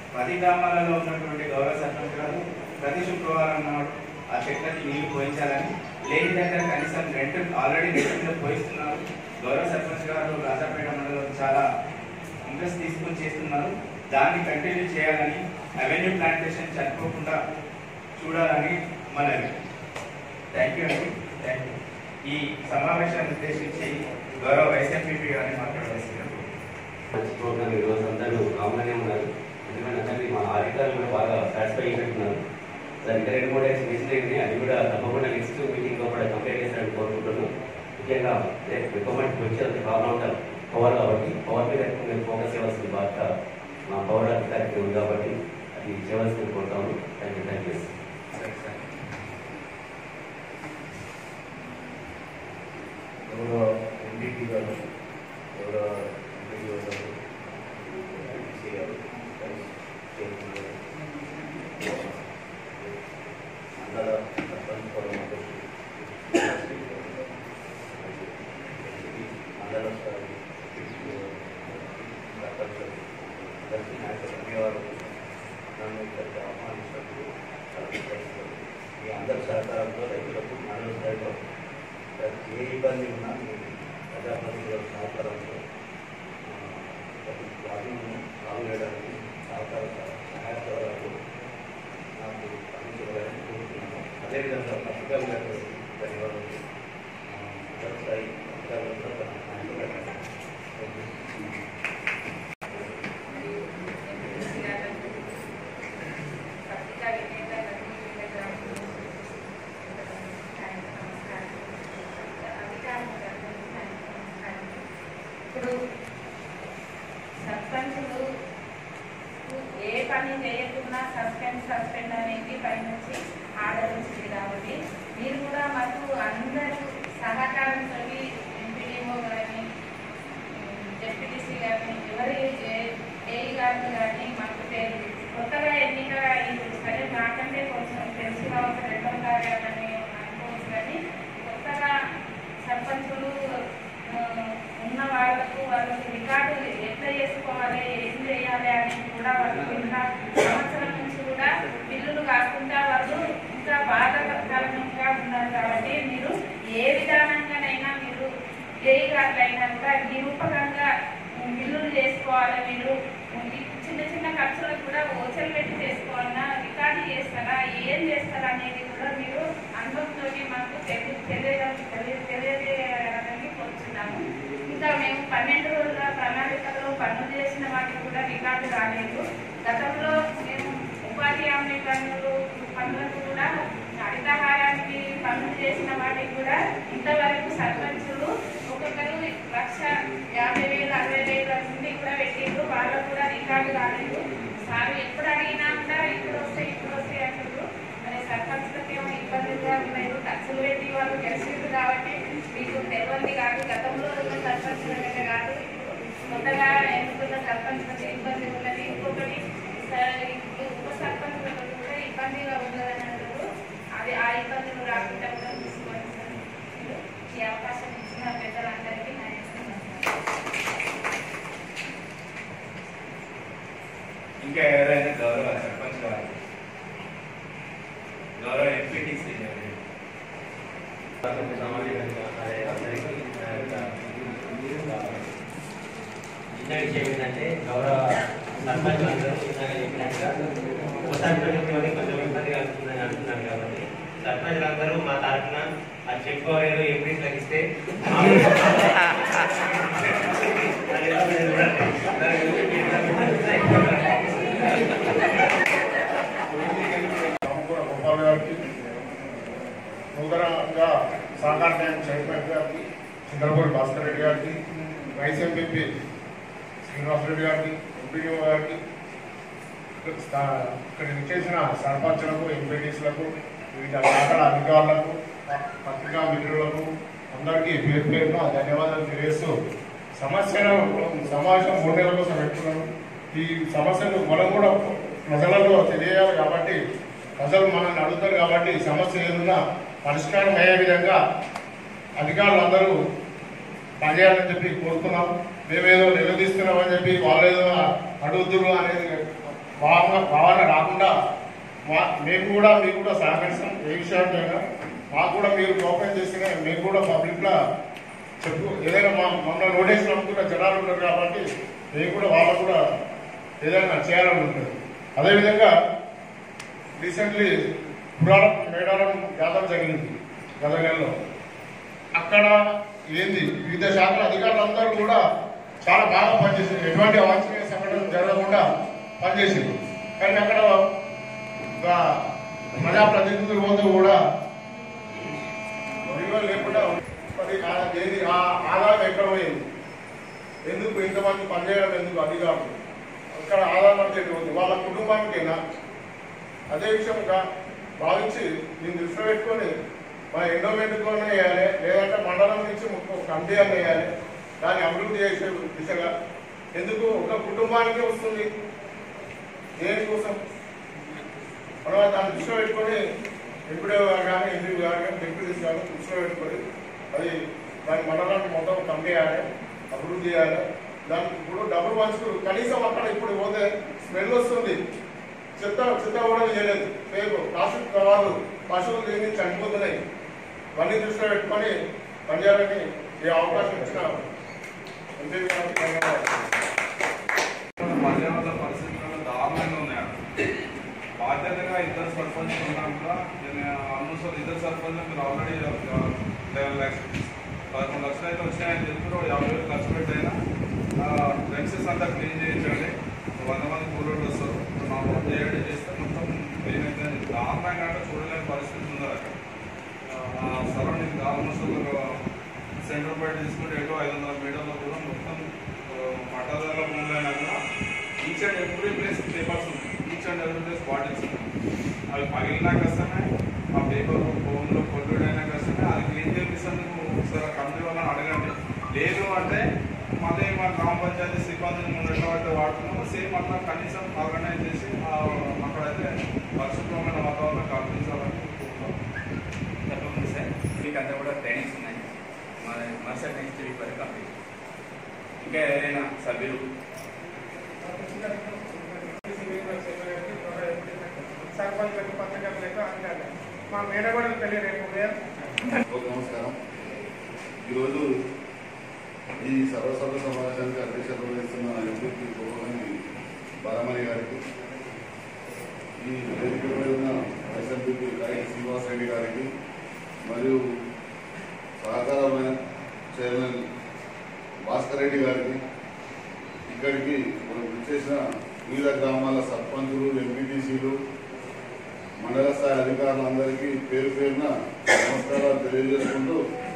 పది గ్రామాలలో ఉన్నటువంటి గౌరవ సర్పంచ్ గారు ప్రతి శుక్రవారం నాడు ఆ చెట్లకి నీళ్లు పోయించాలని లేని దగ్గర కనీసం రెంట్ ఆల్రెడీ రెంట్ మీద పోయిస్తున్నారు గౌరవ సర్పంచ్ గారు రాజాపేట మండలం చాలా ఇంట్రెస్ట్ తీసుకొని చేస్తున్నారు దాన్ని కంటిన్యూ చేయాలని అవెన్యూ ప్లాంటేషన్ చనిపోకుండా చూడాలని మనవి థ్యాంక్ యూ అండి థ్యాంక్ యూ ఈ సమావేశాన్ని ఉద్దేశించి గౌరవ వైఎస్ఎంపీ గారిని మాట్లాడవలసింది మంచి ప్రోగ్రామ్ ఈ రోజు అందరూ కామన్గానే ఉన్నారు ఎందుకంటే అందరికీ మా అధికారులు కూడా బాగా సాటిస్ఫై అయినట్టున్నారు దానికి రెండు మూడు డేస్ మిస్ అయింది అది కూడా తప్పకుండా నెక్స్ట్ మీటింగ్ కూడా కంప్లీట్ చేస్తారని కోరుకుంటున్నాను ముఖ్యంగా రికమెండ్ వచ్చేది ప్రాబ్లం ఉంటారు పవర్ కాబట్టి పవర్ మీద ఎక్కువ మేము ఫోకస్ చేయవలసిన బాధ్యత మా పవర్ అధికారికి ఉంది కాబట్టి అది చేయవలసింది కోరుతాము థ్యాంక్ యూ థ్యాంక్ యూ గౌరవ ఎంపీపీ గారు గౌరవ ఎంపీపీ గారు ఎంపీసీ గారు చైర్మన్ గారు మండల సర్పంచ్ ఫోరం అధ్యక్షుడు మండల స్థాయి సర్పంచ్ అందరికీ నా యొక్క ధన్యవాదాలు నన్ను ఇక్కడికి ఆహ్వానించినప్పుడు చాలా కృతజ్ఞతలు. మీ అందరి సహకారంతో రైతులకు మండల స్థాయిలో ఏ ఇబ్బంది ఉన్నా మీ ప్రజాప్రతినిధుల సహకారంతో ఆ, ప్రతి వాటిని సాల్వ్ చేయడానికి సహకార సహాయపడాలకు నాకు అందించగలని కోరుతున్నాను అదేవిధంగా పత్రికల గారికి ధన్యవాదాలు ఆ, మండల స్థాయి అధికారులతో నాయకులు పెట్టండి పత్రికా విలేకరులకు విలేకరులకు ఇప్పుడు సర్పంచులు ఏ పని చేయకుండా సస్పెండ్ సస్పెండ్ అనేది పైనుంచి ఆర్డర్ వచ్చింది కాబట్టి మీరు కూడా మాకు అందరూ సహకారంతో ఎంపీడీఓ కానీ జెడ్పీటీసీ కానీ ఎవరి ఏ గారిని కానీ మాకు పేరు కొత్తగా ఎన్నిక అయింది సరే నాకంటే కొంచెం తెలిసిన ఒక రెండో కార్యాలని అనుకోవచ్చు కానీ కొత్తగా సర్పంచులు ఆ, ఉన్న వాళ్ళకు వాళ్ళకి రికార్డు ఎట్లా చేసుకోవాలి ఏం చేయాలి అని కూడా వాళ్ళకి ఇంకా సంవత్సరం నుంచి కూడా బిల్లులు కాకుండా వాళ్ళు ఇంకా బాధాకరంగా ఉన్నారు కాబట్టి మీరు ఏ విధానంగానైనా మీరు ఏ గారులైనా కూడా నిరూపకంగా బిల్లులు చేసుకోవాలి మీరు ఈ చిన్న చిన్న ఖర్చులకు కూడా ఓచలు పెట్టి చేసుకోవాలన్నా రికార్డు చేస్తారా ఏం చేస్తారా అనేది కూడా మీరు అనుభవంతో మాకు తెలి తెలియడం తెలియ- తెలియజేయాలని కోరుచున్నాము ఇంకా మేము పన్నెండు రోజుల ప్రణాళికలో పనులు చేసిన వాటికి కూడా రికార్డు రాలేదు గతంలో మేము ఉపాధి హామీ పనులు పనులకు కూడా హరితహారానికి పనులు చేసిన వాటికి కూడా ఇంతవరకు సర్పంచులు ఒక్కొక్కరు లక్ష యాభై వేలు అరవై వేల నుండి కూడా పెట్టిండ్రు వాళ్ళకు కూడా రికార్డు రాలేదు సార్ ఎప్పుడు అడిగినా కూడా ఇప్పుడు వస్తే ఇప్పుడు వస్తే అంటారు మరి సర్పంచులకు ఏమో ఇబ్బందిగా లేదు ఖర్చులు పెట్టి వాళ్ళు గెలిచిండ్రు కాబట్టి మీకు తెలియంది కాదు గతంలో ఉన్న సర్పంచుల కాదు కొత్తగా ఎన్నుకున్న సర్పంచులకు ఇబ్బంది ఉన్నది ఇంకొకటి స- ఇప్పుడు ఉప సర్పంచులకు కూడా ఇబ్బందిగా ఉన్నదని అంటారు అది ఆ ఇబ్బందులు రాకుండా కూడా చూసుకోవాలి సార్ ఈ అవకాశం ఇచ్చిన పెద్దలందరికీ నా యొక్క ఇంకా ఎవరైనా గౌరవ సర్పంచ్ గారు గౌరవ ఎంపీటీసీ చిన్న విషయం ఏంటంటే గౌరవ సర్పంచ్ అందరూ ఇందాక చెప్పినట్టుగా ఉప సర్పంచ్ కొంచెం ఇబ్బంది కలుగుతుందని అంటున్నారు కాబట్టి సర్పంచులందరూ మా తరఫున ఆ చెక్ పవర్ ఎంపీలకు ఇస్తే రామకూర గోపాల్ గారికి నూతనంగా సహకార బ్యాంక్ చైర్మన్ గారికి చంద్రపూడి భాస్కర్ రెడ్డి గారికి వైస్ ఎంపీ శ్రీనివాసరెడ్డి గారికి ఎంపీడీఓ గారికి ఇక్కడ స్థా- ఇక్కడ విచ్చేసిన సర్పంచులకు ఎంపీటీసీలకు వివిధ శాఖల అధికారులకు పత్రికా మిత్రులకు అందరికీ పేరు పేరున ధన్యవాదాలు తెలియజేస్తూ సమస్యను సమావేశం మూడు నెలల కోసం పెట్టుకున్నాం ఈ సమస్యను మనం కూడా ప్రజలలో తెలియాలి కాబట్టి ప్రజలు మనల్ని అడుగుతారు కాబట్టి ఈ సమస్య ఏదున్నా పరిష్కారం అయ్యే విధంగా అధికారులు అందరూ పనిచేయాలని చెప్పి కోరుతున్నాం మేమేదో నిలదీస్తున్నామని చెప్పి వాళ్ళేదో అడుగుతున్నారు అనేది భావన భావన రాకుండా మా మేము కూడా మీకు కూడా సహకరిస్తాం ఏ విషయానికైనా మాకు కూడా మీరు కోపం చేస్తే మేము కూడా పబ్లిక్లో చెప్పు ఏదైనా మా మమ్మల్ని నోటీసులు అమ్ముకున్న జనాలు ఉన్నారు కాబట్టి మేము కూడా వాళ్ళకు కూడా ఏదైనా చేయాలని ఉంటుంది అదేవిధంగా రీసెంట్లీ పురాణం మేడారం జాతర జరిగింది గత నెలలో అక్కడ ఏంది వివిధ శాఖల అధికారులందరూ కూడా చాలా బాగా పనిచేసింది ఎటువంటి అవాంఛనీయ సంఘటనలు జరగకుండా పనిచేసింది కానీ అక్కడ ఒక ప్రజాప్రతినిధులు పోతే కూడా విలువ లేకుండా మరి ఆ ఏది ఆ ఆదాయం ఎక్కడ పోయింది ఎందుకు ఇంతమంది పనిచేయడం ఎందుకు అధికారులు అక్కడ ఆదాయం అంటే ఉంది వాళ్ళ కుటుంబానికైనా అదే విషయంగా భావించి దీన్ని దృష్టిలో పెట్టుకొని మన ఎండోమెంట్తోనే వేయాలి లేదంటే మండలం నుంచి ఒక కమిటీ అని వేయాలి దాన్ని అభివృద్ధి చేసే దిశగా ఎందుకు ఒక కుటుంబానికి వస్తుంది దేనికోసం మనం దాన్ని దృష్టిలో పెట్టుకొని ఎంపీడీఓ గారు కానీ ఎంపీ గారు కానీ డిప్యూటీస్ గారు దృష్టిలో పెట్టుకొని అది దాని మండలాన్ని మొత్తం కమిటీ చేయాలి అభివృద్ధి చేయాలి దానికి ఇప్పుడు డబ్బులు పంచుకు కనీసం అక్కడ ఇప్పుడు పోతే స్మెల్ వస్తుంది చెత్త చెత్త కూడా చేయలేదు రేపు ప్లాస్టిక్ కవర్లు పశువులు తిని చనిపోతున్నాయి ఇవన్నీ దృష్టిలో పెట్టుకొని పనిచేయాలని ఈ అవకాశం ఇచ్చిన ఎంపీ గారికి ధన్యవాదాలు పర్యావరణ పరిస్థితులు దారుణంగా ఉన్నాయి బాధ్యతగా ఇద్దరు సర్పంచ్ ఉన్నాం కూడా ఆల్మోస్ట్ ఇద్దరు సర్పంచ్ మీరు ఆల్రెడీ లెవెన్ ల్యాక్స్ పదకొండు లక్షలు అయితే వచ్చినాయని చెప్పి యాభై వేలు ఖర్చు పెట్టైనా రెక్సెస్ అంతా క్లీన్ చేయించండి వంద మంది కూలీలు వస్తారు ఇప్పుడు మా ఊరు చేయడం చేస్తే మొత్తం క్లీన్ అయితే దారుణంగా అంటే చూడలేని పరిస్థితి ఉన్నారు అక్కడ సరౌండింగ్ ఆల్మోస్ట్ ఒక సెంటర్ బయట తీసుకుంటే ఏటో ఐదు వందల మీటర్ల దూరం మొత్తం పట్టదారుల భూములైనా కూడా each and every place papers ఉన్నాయి each and every place bottles ఉన్నాయి అవి పగిలినా కష్టమే ఆ పేపర్ భూమిలో పొల్లుడైనా కష్టమే అది క్లీన్ చేపిస్తేందుకు ఒకసారి కంపెనీ వాళ్ళని అడగండి లేదు అంటే మళ్ళీ మా గ్రామ పంచాయతీ సిబ్బందిని ముందు ఎట్లా పడితే వాడుతున్నాము సేమ్ అట్లా కనీసం ఆర్గనైజ్ చేసి ఆ, అక్కడైతే పరిశుభ్రమైన వాతావరణం కల్పించాలని తప్పకుండా సార్ మీకు అంతా కూడా ట్రైనింగ్స్ ఉన్నాయి మా మరుసటి నెక్స్ట్ వీక్ వరకు కంప్లీట్ ఇంకా ఎవరైనా సభ్యులు సర్పంచ్లకు పత్రికలకు అందాలి మా మేడగూడలు పెళ్లి రేపు ఉదయం ఓకే, నమస్కారం ఈరోజు ఈ సర్వసభ సమావేశానికి అధ్యక్షత వహిస్తున్న ఎంపీ గోపాలని బాలమణి గారికి ఈ వేదిక మీద ఉన్న ఎస్ఎంపీ రాయి శ్రీనివాస్ రెడ్డి గారికి మరియు సహకారమైన చైర్మన్ భాస్కర్ రెడ్డి గారికి ఇక్కడికి మనం విచ్చేసిన వివిధ గ్రామాల సర్పంచులు ఎంపీటీసీలు మండల స్థాయి అధికారులందరికీ పేరు పేరున నమస్కారాలు తెలియజేసుకుంటూ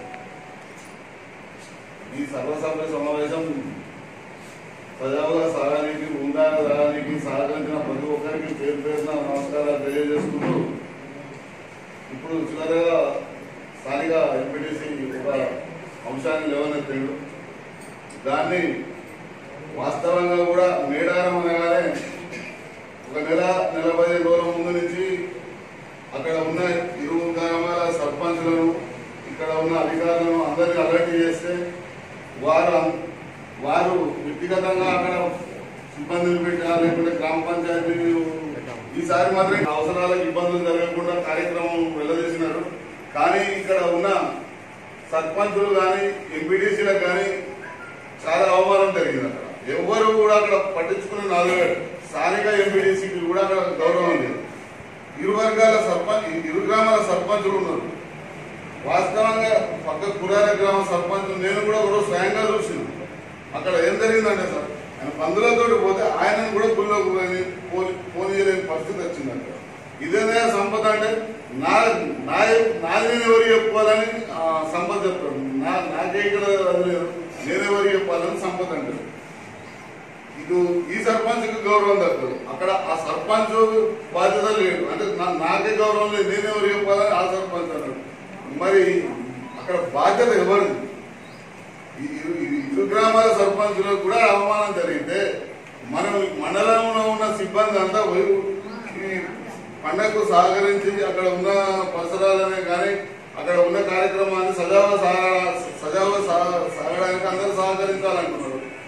ఈ సర్వసభ్య సమావేశం సజావుగా సాగానికి ఉండాలి రావడానికి సహకరించిన ప్రతి ఒక్కరికి పేరు పేరున నమస్కారాలు తెలియజేసుకుంటూ ఇప్పుడు చివరిగా స్థానిక ఎంపీటీసీ ఒక అంశాన్ని లేవనెత్తాడు దాన్ని వాస్తవంగా కూడా మేడారం అనగానే ఒక నెల నెల పదిహేను రోజుల ముందు నుంచి అక్కడ ఉన్న ఇరు గ్రామాల సర్పంచులను ఇక్కడ ఉన్న అధికారులను అందరినీ అలర్ట్ చేస్తే వారు అం- వారు వ్యక్తిగతంగా అక్కడ సిబ్బందిని పెట్టినా లేకుంటే గ్రామ పంచాయతీ ఈసారి మాత్రం అవసరాలకు ఇబ్బందులు జరగకుండా కార్యక్రమం వెళ్ళదీసినారు కానీ ఇక్కడ ఉన్న సర్పంచులు కానీ ఎంపీటీసీలకు కానీ చాలా అవమానం జరిగింది అక్కడ ఎవ్వరు కూడా అక్కడ పట్టించుకునే నాలుగు స్థానిక ఎంపీడీసీకి కూడా అక్కడ గౌరవం లేదు ఇరు వర్గాల సర్పంచ్ ఇరు గ్రామాల సర్పంచులు ఉన్నారు వాస్తవంగా పక్క కురాల గ్రామ సర్పంచ్ నేను కూడా ఒకరోజు స్వయంగా చూసిన అక్కడ ఏం జరిగిందంటే సార్ ఆయన పందులతో పోతే ఆయనను కూడా గుళ్ళోకి పోయి పోని పోనీయలేని పరిస్థితి వచ్చింది అక్కడ ఇదేనా సంపద అంటే నా నా నాది నేను ఎవరు చెప్పుకోవాలని ఆ, సంపద చెప్తాడు నా నాకే ఇక్కడ అది లేదు నేనెవరు చెప్పాలని సంపద అంటాడు ఇది ఈ సర్పంచ్కి గౌరవం దక్కదు అక్కడ ఆ సర్పంచ్ బాధ్యత లేదు అంటే నా- నాకే గౌరవం లేదు నేనెవరు చెప్పాలని ఆ సర్పంచ్ అన్నాడు మరి అక్కడ బాధ్యత ఎవరిది ఈ ఇరు ఇరు- ఇరు గ్రామాల సర్పంచులకు కూడా అవమానం జరిగితే మనం మండలంలో ఉన్న సిబ్బంది అంతా పోయి ఈ పండగకు సహకరించి అక్కడ ఉన్న పరిసరాలనే కానీ అక్కడ ఉన్న కార్యక్రమాన్ని సజావుగా సాగ సజావుగా సా- సాగడానికి అందరూ సహకరించాలంటున్నారు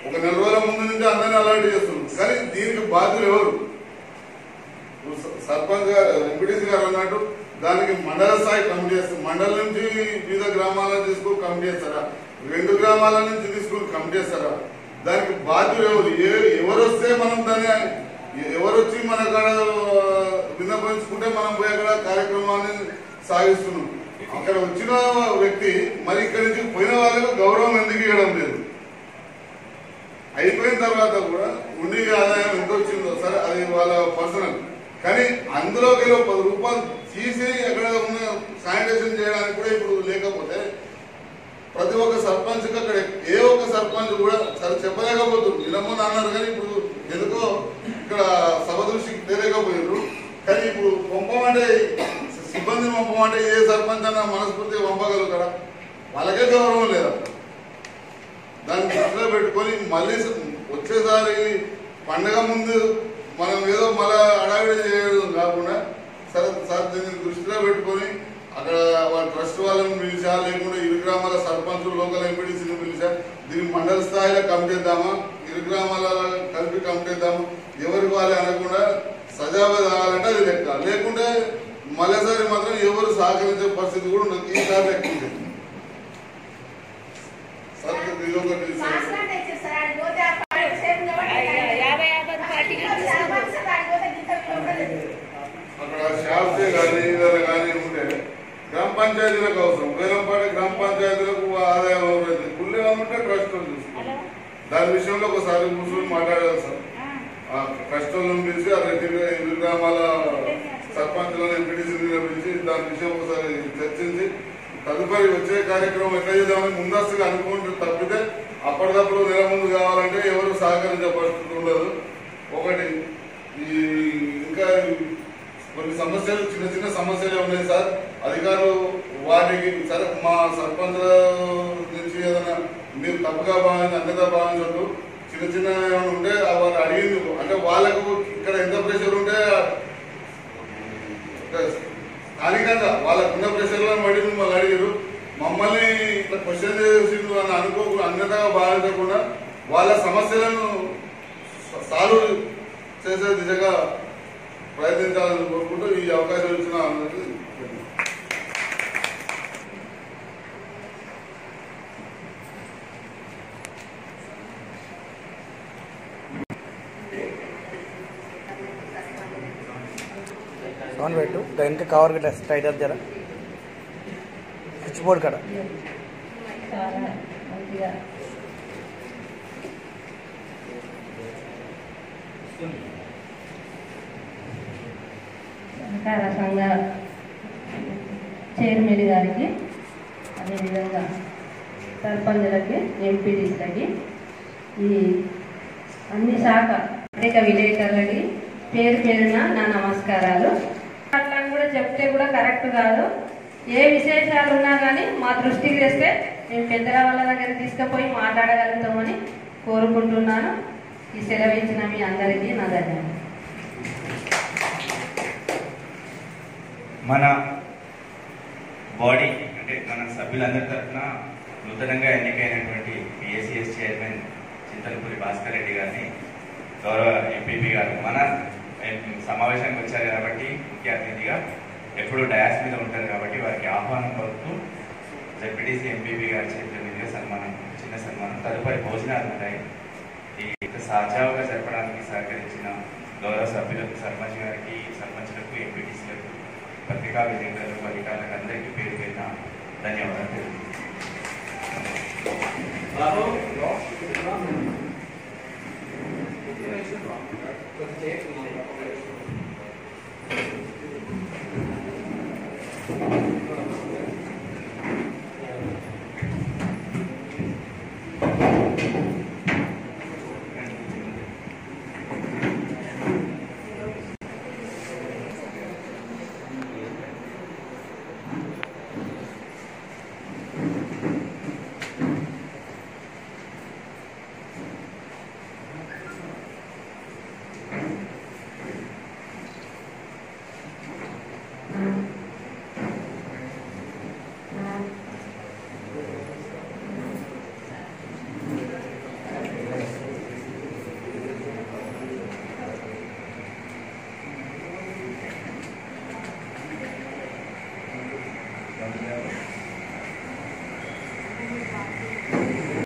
ఒక నెల రోజుల ముందు నుంచి అందరినీ అలర్ట్ చేస్తున్నారు కానీ దీనికి బాధ్యులు ఎవరు ఇప్పుడు స- సర్పంచ్ గారు ఎంపీటీసీ గారు అన్నట్టు దానికి మండల స్థాయి కమిటీ చేస్తారు మండలం నుంచి వివిధ గ్రామాలను తీసుకుని కమిటీ చేస్తారా రెండు గ్రామాల నుంచి తీసుకుని కమిటీ చేస్తారా దానికి బాధ్యులు ఎవరు ఏ- ఎవరు వస్తే మనం దాన్ని ఎ- ఎవరు వచ్చి మన కాడ విన్నపించుకుంటే మనం పోయి అక్కడ కార్యక్రమాన్ని సాగిస్తున్నాం అక్కడ వచ్చిన వ్యక్తి మరి ఇక్కడి నుంచి పోయిన వాళ్ళకు గౌరవం ఎందుకు ఇవ్వడం లేదు అయిపోయిన తర్వాత కూడా ఉండి ఆదాయం ఎంత వచ్చిందో సరే అది వాళ్ళ పర్సనల్ కానీ అందులోకి వెళ్ళి ఒక పది రూపాయలు తీసి అక్కడ ఉన్న శానిటేషన్ చేయడానికి కూడా ఇప్పుడు లేకపోతే ప్రతి ఒక్క సర్పంచ్ అక్కడ ఏ ఒక్క సర్పంచ్ కూడా సరే చెప్పలేకపోతున్నారు నిలమ్మని అన్నారు కానీ ఇప్పుడు ఎందుకో ఇక్కడ సభ దృష్టికి తేలేకపోయారు కానీ ఇప్పుడు పంపమంటే సిబ్బందిని పంపమంటే ఏ సర్పంచ్ అన్న మనస్ఫూర్తిగా పంపగలుగుతారా వాళ్ళకే గౌరవం లేదా దాన్ని దృష్టిలో పెట్టుకొని మళ్ళీ స- వచ్చేసారి పండగ ముందు మనం ఏదో మళ్ళా అడావిడి చేయడం కాకుండా సరే సార్ దీన్ని దృష్టిలో పెట్టుకొని అక్కడ వాళ్ళ ట్రస్ట్ వాళ్ళని పిలిచా లేకుంటే ఇరు గ్రామాల సర్పంచులు లోకల్ ఎంపీడీసీని పిలిచా దీన్ని మండల స్థాయిలో కమిటేద్దామా ఇరు గ్రామాల కలిపి కమిటేద్దామా ఎవరికి వాళ్ళే అనకుండా సజావా తాగాలంటే అది లెక్క లేకుంటే మళ్ళీసారి మాత్రం ఎవరు సహకరించే పరిస్థితి కూడా ఉండదు ఈసారి లెక్క ఉంది. సార్ ఇది ఒకటి అక్కడ షాప్సే కానీ ఏదైనా కానీ ఉంటే గ్రామ పంచాయతీలకు అవసరం వేలంపాటి గ్రామ పంచాయతీలకు ఆదాయం అవుతుంది కుళ్ళే ఉంటే ట్రస్ట్ చూసుకోండి దాని విషయంలో ఒకసారి కూర్చొని మాట్లాడాలి సార్ ఆ ట్రస్ట్ వాళ్ళని పిలిచి ఆ రెండు ఇరు గ్రామాల సర్పంచులను ఎంపీటీసీని పిలిచి దాని విషయం ఒకసారి చర్చించి తదుపరి వచ్చే కార్యక్రమం ఎట్లా చేద్దామని ముందస్తుగా అనుకుంటే తప్పితే అప్పటికప్పుడు నెల ముందు కావాలంటే ఎవరు సహకరించే పరిస్థితి ఉండదు ఒకటి ఈ ఇంకా కొన్ని సమస్యలు చిన్న చిన్న సమస్యలే ఉన్నాయి సార్ అధికారులు వాటికి సరే మా సర్పంచ్ నుంచి ఏదైనా మీరు తప్పుగా భావించి అంతగా భావించద్దు చిన్న చిన్న ఏమైనా ఉంటే వాళ్ళు అడిగింది అంటే వాళ్ళకు ఇక్కడ ఎంత ప్రెషర్ ఉంటే అంటే స్థానికంగా వాళ్ళకు ఉన్న ప్రెషర్లో బట్టి మిమ్మల్ని అడిగారు మమ్మల్ని ఇట్లా క్వశ్చన్ చేసిండు అని అనుకోకుండా అన్నట్టుగా భావించకుండా వాళ్ళ సమస్యలను సాల్వ్ చేసే దిశగా ప్రయత్నించాలని కోరుకుంటూ ఈ అవకాశం ఇచ్చిన అందరికీ సౌండ్ పెట్టు వెనక కవర్ గిట్ల టైట్ అప్ జర స్విచ్ బోర్డ్ కాడ సహకార సంఘ చైర్మన్ గారికి అదేవిధంగా సర్పంచులకి ఎంపీడీలకి ఈ అన్ని శాఖ అనేక విలేకరులకి పేరు పేరున నా నమస్కారాలు అట్లా అని కూడా చెప్తే కూడా కరెక్ట్ కాదు ఏ విశేషాలు ఉన్నా కానీ మా దృష్టికి తెస్తే మేము పెద్దల వాళ్ళ దగ్గర తీసుకుపోయి మాట్లాడగలుగుతామని కోరుకుంటున్నాను ఈ సెలవు ఇచ్చిన మీ అందరికీ నా ధన్యవాదాలు మన బాడీ అంటే మన సభ్యులందరి తరఫున నూతనంగా ఎన్నికైనటువంటి పిఎస్సిఎస్ చైర్మన్ చింతలపూరి భాస్కర్ రెడ్డి గారిని గౌరవ ఎంపీపీ గారు మన సమావేశానికి వచ్చారు కాబట్టి ముఖ్య అతిథిగా ఎప్పుడు డయాస్ మీద ఉంటారు కాబట్టి వారికి ఆహ్వానం పలుకుతూ జెడ్పీటీసీ ఎంపీపీ గారి చేతుల మీదుగా సన్మానం చిన్న సన్మానం తదుపరి భోజనాలు ఉంటాయి ఈ సాజావుగా జరపడానికి సహకరించిన గౌరవ సభ్యులకు సర్పంచ్ గారికి సర్పంచ్లకు ఎంపీటీసీలకు పత్రికా విలేకరులకు అధికారులకు అందరికీ పేరు పేరున ధన్యవాదాలు తెలుపుతున్నాను. కొద్దిసేపు